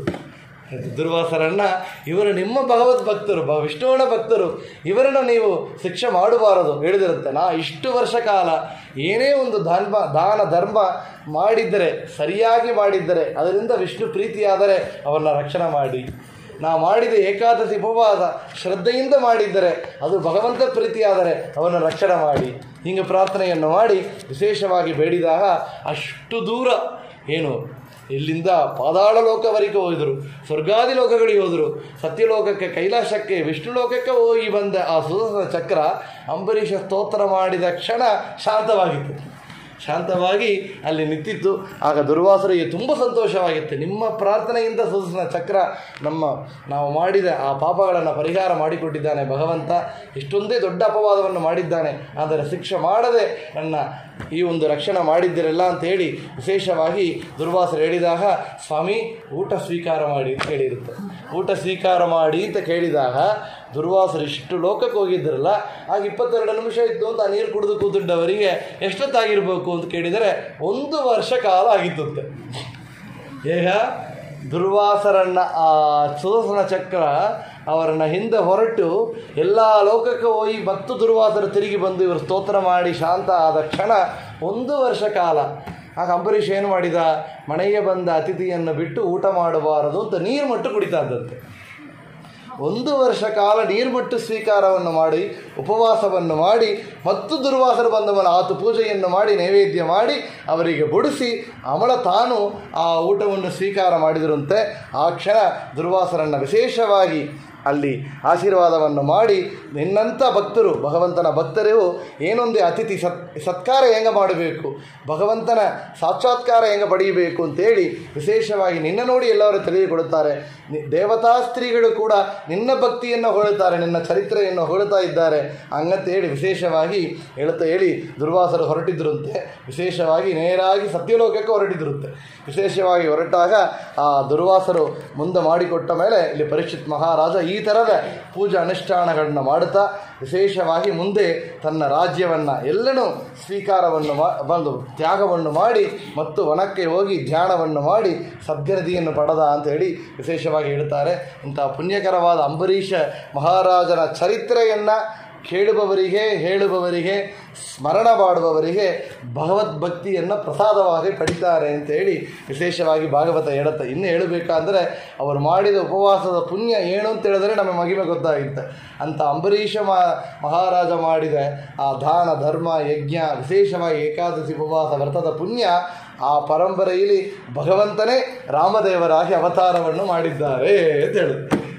ದುರ್ವಾಸರನ್ನ ಇವರು ನಿಮ್ಮ ಭಗವದ್ ಭಕ್ತರು ಭ ವಿಷ್ಣುವನ ಭಕ್ತರು ಇವರನ್ನು ನೀವು ಶಿಕ್ಷೆ ಮಾಡಬಾರದು ಹೇಳಿದಿರುತ್ತೆ ನಾ ಇಷ್ಟು ವರ್ಷ ಕಾಲ ಏನೇ ಒಂದು ಧರ್ಮ ದಾನ ಧರ್ಮ ಮಾಡಿದ್ದರೆ ಸರಿಯಾಗಿ ಮಾಡಿದ್ದರೆ ಅದರಿಂದ ವಿಷ್ಣು ಪ್ರೀತಿಯಾದರೆ ಅವರನ್ನ ರಕ್ಷಣೆ ಮಾಡಿ ನಾ ಮಾಡಿದ ಏಕಾದಶಿ ಉಪವಾಸ ಶ್ರದ್ಧೆಯಿಂದ ಮಾಡಿದ್ದರೆ ಅದು ಭಗವಂತ ಪ್ರೀತಿಯಾದರೆ ಅವನ ರಕ್ಷಣೆ ಮಾಡಿ ಹಿಂಗೆ ಪ್ರಾರ್ಥನೆಯನ್ನು ಮಾಡಿ ವಿಶೇಷವಾಗಿ ಬೇಡಿದಾಗ ಅಷ್ಟು ದೂರ ಏನು ಇಲ್ಲಿಂದ ಪಾತಾಳ ಲೋಕವರೆಗೆ ಹೋದರು ಸ್ವರ್ಗಾದಿ ಲೋಕಗಳಿಗೆ ಹೋದರು ಸತ್ಯಲೋಕಕ್ಕೆ ಕೈಲಾಸಕ್ಕೆ ವಿಷ್ಣು ಲೋಕಕ್ಕೆ ಹೋಗಿ ಬಂದ ಆ ಸುದರ್ಶನ ಚಕ್ರ ಅಂಬರೀಷ ಸ್ತೋತ್ರ ಮಾಡಿದ ಕ್ಷಣ ಶಾಂತವಾಗಿತ್ತು ಶಾಂತವಾಗಿ ಅಲ್ಲಿ ನಿಂತಿತ್ತು ಆಗ ದುರ್ವಾಸರಿಗೆ ತುಂಬ ಸಂತೋಷವಾಗಿತ್ತು ನಿಮ್ಮ ಪ್ರಾರ್ಥನೆಯಿಂದ ಸುದರ್ಶನ ಚಕ್ರ ನಮ್ಮ ನಾವು ಮಾಡಿದ ಆ ಪಾಪಗಳನ್ನು ಪರಿಹಾರ ಮಾಡಿಕೊಟ್ಟಿದ್ದಾನೆ ಭಗವಂತ ಇಷ್ಟೊಂದೇ ದೊಡ್ಡ ಅಪವಾದವನ್ನು ಮಾಡಿದ್ದಾನೆ ಆದರೆ ಶಿಕ್ಷೆ ಮಾಡದೆ ನನ್ನ ಈ ಒಂದು ರಕ್ಷಣೆ ಮಾಡಿದ್ದಿರಲ್ಲ ಅಂತ ಹೇಳಿ ವಿಶೇಷವಾಗಿ ದುರ್ವಾಸರು ಹೇಳಿದಾಗ ಸ್ವಾಮಿ ಊಟ ಸ್ವೀಕಾರ ಮಾಡಿ ಅಂತ ಹೇಳಿರುತ್ತೆ ಊಟ ಸ್ವೀಕಾರ ಮಾಡಿ ಅಂತ ಕೇಳಿದಾಗ ದುರ್ವಾಸರು ಇಷ್ಟು ಲೋಕಕ್ಕೆ ಹೋಗಿದ್ದರಲ್ಲ ಆಗ ಇಪ್ಪತ್ತೆರಡು ನಿಮಿಷ ಇತ್ತು ಅಂತ ಆ ನೀರು ಕುಡಿದು ಕೂತಿದ್ದವರಿಗೆ ಎಷ್ಟೊತ್ತಾಗಿರ್ಬೇಕು ಅಂತ ಕೇಳಿದರೆ ಒಂದು ವರ್ಷ ಕಾಲ ಆಗಿತ್ತಂತೆ ಈಗ ದುರ್ವಾಸರನ್ನ ಆ ಸುದರ್ಶನ ಚಕ್ರ ಅವರನ್ನು ಹಿಂದೆ ಹೊರಟು ಎಲ್ಲ ಲೋಕಕ್ಕೆ ಹೋಗಿ ಮತ್ತು ದುರ್ವಾಸರು ತಿರುಗಿ ಬಂದು ಇವರು ಸ್ತೋತ್ರ ಮಾಡಿ ಶಾಂತ ಆದ ಕ್ಷಣ ಒಂದು ವರ್ಷ ಕಾಲ ಆಗ ಅಂಬರೀಷ್ ಏನು ಮಾಡಿದ ಮನೆಗೆ ಬಂದ ಅತಿಥಿಯನ್ನು ಬಿಟ್ಟು ಊಟ ಮಾಡಬಾರದು ಅಂತ ನೀರು ಮಟ್ಟು ಕುಡಿತಾ ಇದ್ದಂತೆ ಒಂದು ವರ್ಷ ಕಾಲ ನೀರ್ಮಟ್ಟು ಸ್ವೀಕಾರವನ್ನು ಮಾಡಿ ಉಪವಾಸವನ್ನು ಮಾಡಿ ಮತ್ತು ದುರ್ವಾಸರು ಬಂದವನ ಆತು ಪೂಜೆಯನ್ನು ಮಾಡಿ ನೈವೇದ್ಯ ಮಾಡಿ ಅವರಿಗೆ ಬಡಿಸಿ ಅಮಳ ತಾನು ಆ ಊಟವನ್ನು ಸ್ವೀಕಾರ ಮಾಡಿದರಂತೆ ಆ ಕ್ಷಣ ದುರ್ವಾಸರನ್ನು ವಿಶೇಷವಾಗಿ ಅಲ್ಲಿ ಆಶೀರ್ವಾದವನ್ನು ಮಾಡಿ ನಿನ್ನಂಥ ಭಕ್ತರು ಭಗವಂತನ ಭಕ್ತರು ಏನೊಂದೇ ಅತಿಥಿ ಸತ್ ಸತ್ಕಾರ ಹೆಂಗೆ ಮಾಡಬೇಕು ಭಗವಂತನ ಸಾಕ್ಷಾತ್ಕಾರ ಹೆಂಗೆ ಪಡೆಯಬೇಕು ಅಂತೇಳಿ ವಿಶೇಷವಾಗಿ ನಿನ್ನ ನೋಡಿ ಎಲ್ಲರೂ ತಿಳಿದುಕೊಡುತ್ತಾರೆ ನಿ- ದೇವತಾ ಸ್ತ್ರೀಗಳು ಕೂಡ ನಿನ್ನ ಭಕ್ತಿಯನ್ನು ಹೊಳುತ್ತಾರೆ ನಿನ್ನ ಚರಿತ್ರೆಯನ್ನು ಹೊಳುತ್ತಾ ಇದ್ದಾರೆ ಹಂಗಂತೇಳಿ ವಿಶೇಷವಾಗಿ ಹೇಳುತ್ತಾ ಹೇಳಿ ದುರ್ವಾಸರು ಹೊರಟಿದ್ರಂತೆ ವಿಶೇಷವಾಗಿ ನೇರಾಗಿ ಸತ್ಯಲೋಕಕ್ಕೆ ಹೊರಟಿದ್ರಂತೆ ವಿಶೇಷವಾಗಿ ಹೊರಟಾಗ ಆ ದುರ್ವಾಸರು ಮುಂದೆ ಮಾಡಿಕೊಟ್ಟ ಮೇಲೆ ಇಲ್ಲಿ ಪರೀಕ್ಷಿತ್ ಮಹಾರಾಜ ಈ ಥರದ ಪೂಜಾ ಅನುಷ್ಠಾನಗಳನ್ನು ಮಾಡುತ್ತಾ ವಿಶೇಷವಾಗಿ ಮುಂದೆ ತನ್ನ ರಾಜ್ಯವನ್ನು ಎಲ್ಲನೂ ಸ್ವೀಕಾರವನ್ನು ಮಾ ಬಂದು ತ್ಯಾಗವನ್ನು ಮಾಡಿ ಮತ್ತು ವನಕ್ಕೆ ಹೋಗಿ ಧ್ಯಾನವನ್ನು ಮಾಡಿ ಸದ್ಗತಿಯನ್ನು ಪಡೆದ ಅಂತ ಹೇಳಿ ವಿಶೇಷವಾಗಿ ಹೇಳ್ತಾರೆ ಇಂಥ ಪುಣ್ಯಕರವಾದ ಅಂಬರೀಷ ಮಹಾರಾಜನ ಚರಿತ್ರೆಯನ್ನು ಕೇಳುವವರಿಗೆ ಹೇಳುವವರಿಗೆ ಸ್ಮರಣ ಮಾಡುವವರಿಗೆ ಭಗವದ್ಭಕ್ತಿಯನ್ನು ಪ್ರಸಾದವಾಗಿ ಪಡಿತಾರೆ ಅಂತೇಳಿ ವಿಶೇಷವಾಗಿ ಭಾಗವತ ಹೇಳುತ್ತೆ ಇನ್ನು ಹೇಳಬೇಕಾದ್ರೆ ಅವರು ಮಾಡಿದ ಉಪವಾಸದ ಪುಣ್ಯ ಏನು ಅಂತ ಹೇಳಿದ್ರೆ ನಮಗೆ ಮಹಿಮೆ ಗೊತ್ತಾಗುತ್ತೆ ಅಂತ ಅಂಬರೀಷ ಮ- ಮಹಾರಾಜ ಮಾಡಿದ ಆ ದಾನ ಧರ್ಮ ಯಜ್ಞ ವಿಶೇಷವಾಗಿ ಏಕಾದಶಿ ಉಪವಾಸ ವ್ರತದ ಪುಣ್ಯ ಆ ಪರಂಪರೆಯಲ್ಲಿ ಭಗವಂತನೇ ರಾಮದೇವರಾಗಿ ಅವತಾರವನ್ನು ಮಾಡಿದ್ದಾರೆ ಅಂತ ಹೇಳುತ್ತೆ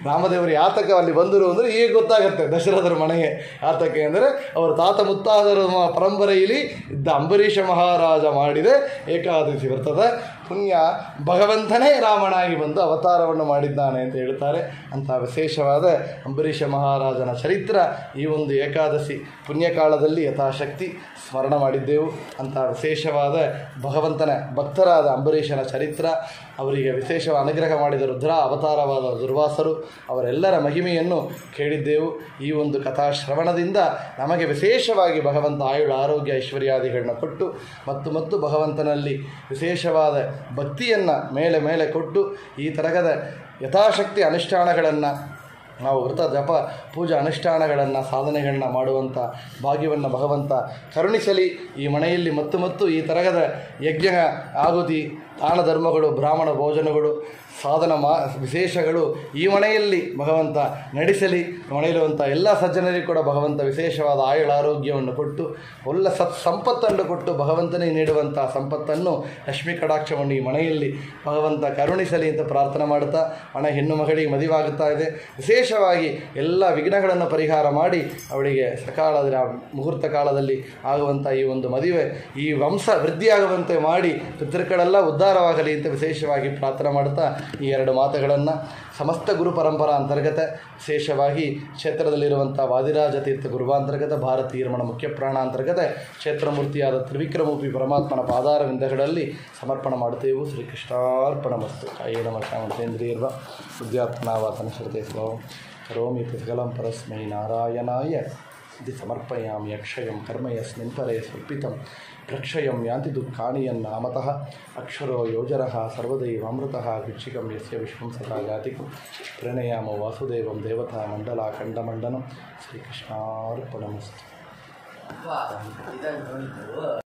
ರಾಮದೇವರು ಯಾತಕ ಅಲ್ಲಿ ಬಂದರು ಅಂದರೆ ಈಗ ಗೊತ್ತಾಗುತ್ತೆ ದಶರಥರ ಮನೆಗೆ ಯಾತಕ್ಕೆ ಅಂದರೆ ಅವರ ತಾತ ಮುತ್ತಾದರ ಮ- ಪರಂಪರೆಯಲ್ಲಿ ಇದ್ದ ಅಂಬರೀಷ ಮಹಾರಾಜ ಮಾಡಿದೆ ಏಕಾದಶಿ ವ್ರತದ ಪುಣ್ಯ ಭಗವಂತನೇ ರಾಮನಾಗಿ ಬಂದು ಅವತಾರವನ್ನು ಮಾಡಿದ್ದಾನೆ ಅಂತ ಹೇಳ್ತಾರೆ ಅಂಥ ವಿಶೇಷವಾದ ಅಂಬರೀಷ ಮಹಾರಾಜನ ಚರಿತ್ರ ಈ ಒಂದು ಏಕಾದಶಿ ಪುಣ್ಯಕಾಲದಲ್ಲಿ ಯಥಾಶಕ್ತಿ ಸ್ಮರಣ ಮಾಡಿದ್ದೆವು ಅಂಥ ವಿಶೇಷವಾದ ಭಗವಂತನ ಭಕ್ತರಾದ ಅಂಬರೀಷನ ಚರಿತ್ರ ಅವರಿಗೆ ವಿಶೇಷ ಅನುಗ್ರಹ ಮಾಡಿದ ರುದ್ರ ಅವತಾರವಾದ ದುರ್ವಾಸರು ಅವರೆಲ್ಲರ ಮಹಿಮೆಯನ್ನು ಕೇಳಿದ್ದೆವು ಈ ಒಂದು ಕಥಾ ಶ್ರವಣದಿಂದ ನಮಗೆ ವಿಶೇಷವಾಗಿ ಭಗವಂತ ಆಯುಳ ಆರೋಗ್ಯ ಐಶ್ವರ್ಯಾದಿಗಳನ್ನ ಕೊಟ್ಟು ಮತ್ತು ಮತ್ತು ಭಗವಂತನಲ್ಲಿ ವಿಶೇಷವಾದ ಭಕ್ತಿಯನ್ನು ಮೇಲೆ ಮೇಲೆ ಕೊಟ್ಟು ಈ ತರಹದ ಯಥಾಶಕ್ತಿ ಅನುಷ್ಠಾನಗಳನ್ನು ನಾವು ವೃತ ಜಪ ಪೂಜಾ ಅನುಷ್ಠಾನಗಳನ್ನು ಸಾಧನೆಗಳನ್ನ ಮಾಡುವಂಥ ಭಾಗ್ಯವನ್ನು ಭಗವಂತ ಕರುಣಿಸಲಿ ಈ ಮನೆಯಲ್ಲಿ ಮತ್ತು ಮತ್ತು ಈ ತರಹದ ಯಜ್ಞ ಆಹುತಿ ದಾನ ಧರ್ಮಗಳು ಬ್ರಾಹ್ಮಣ ಭೋಜನಗಳು ಸಾಧನ ಮಾ ವಿಶೇಷಗಳು ಈ ಮನೆಯಲ್ಲಿ ಭಗವಂತ ನಡೆಸಲಿ ಮನೆಯಲ್ಲಿರುವಂಥ ಎಲ್ಲ ಸಜ್ಜನರಿಗೂ ಕೂಡ ಭಗವಂತ ವಿಶೇಷವಾದ ಆಯುಳ ಆರೋಗ್ಯವನ್ನು ಕೊಟ್ಟು ಒಳ್ಳ ಸತ್ ಸಂಪತ್ತನ್ನು ಕೊಟ್ಟು ಭಗವಂತನೇ ನೀಡುವಂಥ ಸಂಪತ್ತನ್ನು ಲಕ್ಷ್ಮೀ ಕಟಾಕ್ಷವನ್ನು ಈ ಮನೆಯಲ್ಲಿ ಭಗವಂತ ಕರುಣಿಸಲಿ ಅಂತ ಪ್ರಾರ್ಥನೆ ಮಾಡುತ್ತಾ ಮನೆ ಹೆಣ್ಣು ಮಗಳಿಗೆ ಮದುವಾಗುತ್ತಾ ಇದೆ ವಿಶೇಷವಾಗಿ ಎಲ್ಲ ವಿಘ್ನಗಳನ್ನು ಪರಿಹಾರ ಮಾಡಿ ಅವಳಿಗೆ ಸಕಾಲದ ಮುಹೂರ್ತ ಕಾಲದಲ್ಲಿ ಆಗುವಂಥ ಈ ಒಂದು ಮದುವೆ ಈ ವಂಶ ವೃದ್ಧಿಯಾಗುವಂತೆ ಮಾಡಿ ಪಿತೃಗಳೆಲ್ಲ ಉದ್ಧಾರವಾಗಲಿ ಅಂತ ವಿಶೇಷವಾಗಿ ಪ್ರಾರ್ಥನೆ ಮಾಡುತ್ತಾ ಈ ಎರಡು ಮಾತುಗಳನ್ನು ಸಮಸ್ತ ಗುರು ಪರಂಪರಾ ಅಂತರ್ಗತ ವಿಶೇಷವಾಗಿ ಕ್ಷೇತ್ರದಲ್ಲಿರುವಂಥ ವಾದಿರಾಜ ತೀರ್ಥ ಗುರುವಾಂತರ್ಗತ ಭಾರತೀಯರ್ಮಣ ಮುಖ್ಯ ಪ್ರಾಣ ಅಂತರ್ಗತ ಕ್ಷೇತ್ರಮೂರ್ತಿಯಾದ ತ್ರಿವಿಕ್ರಮೂಪಿ ಪರಮಾತ್ಮನ ಪಾದಾರವಿಂದಗಳಲ್ಲಿ ಸಮರ್ಪಣೆ ಮಾಡುತ್ತೇವೆ ಶ್ರೀಕೃಷ್ಣಾರ್ಪಣ ಮಸ್ತು ಕಾಯೇನ ಮಶಾಮತೇಂದ್ರಿಯರ್ವ ಬುದ್ಧ್ಯಾತ್ಮನಾವಾತನ ಶ್ರತೆ ಸ್ವಭಾವ ಕರೋಮಿ ಸಕಲಂ ಪರಸ್ಮೈ ನಾರಾಯಣಾಯ ಇತಿ ಸಮರ್ಪಯಾಮಿ ಅಕ್ಷಯಂ ಕರ್ಮ ಯಸ್ಮಿನ್ ಪರೇ ಸ್ವಲ್ಪಿತಂ ಪ್ರಕ್ಷಯಂ ಯಾಂತಿ ದುಃಖಾನಿ ಯನ್ನಾಮತಃ ಅಕ್ಷರೋ ಯೋಜರಃ ಸರ್ವದೈವಾಮೃತಃ ಭಿಕ್ಷಿಕಂ ಯಸ್ಯ ವಿಶ್ವಂ ಸದಾ ಜಾತಿಕಂ ಪ್ರಣಯಾಮ ವಾಸುದೇವಂ ದೇವತಾ ಮಂಡಲ ಖಂಡಮಂಡನಂ ಶ್ರೀಕೃಷ್ಣಾರ್ಪಣಮಸ್ತು ಇದನ್ನು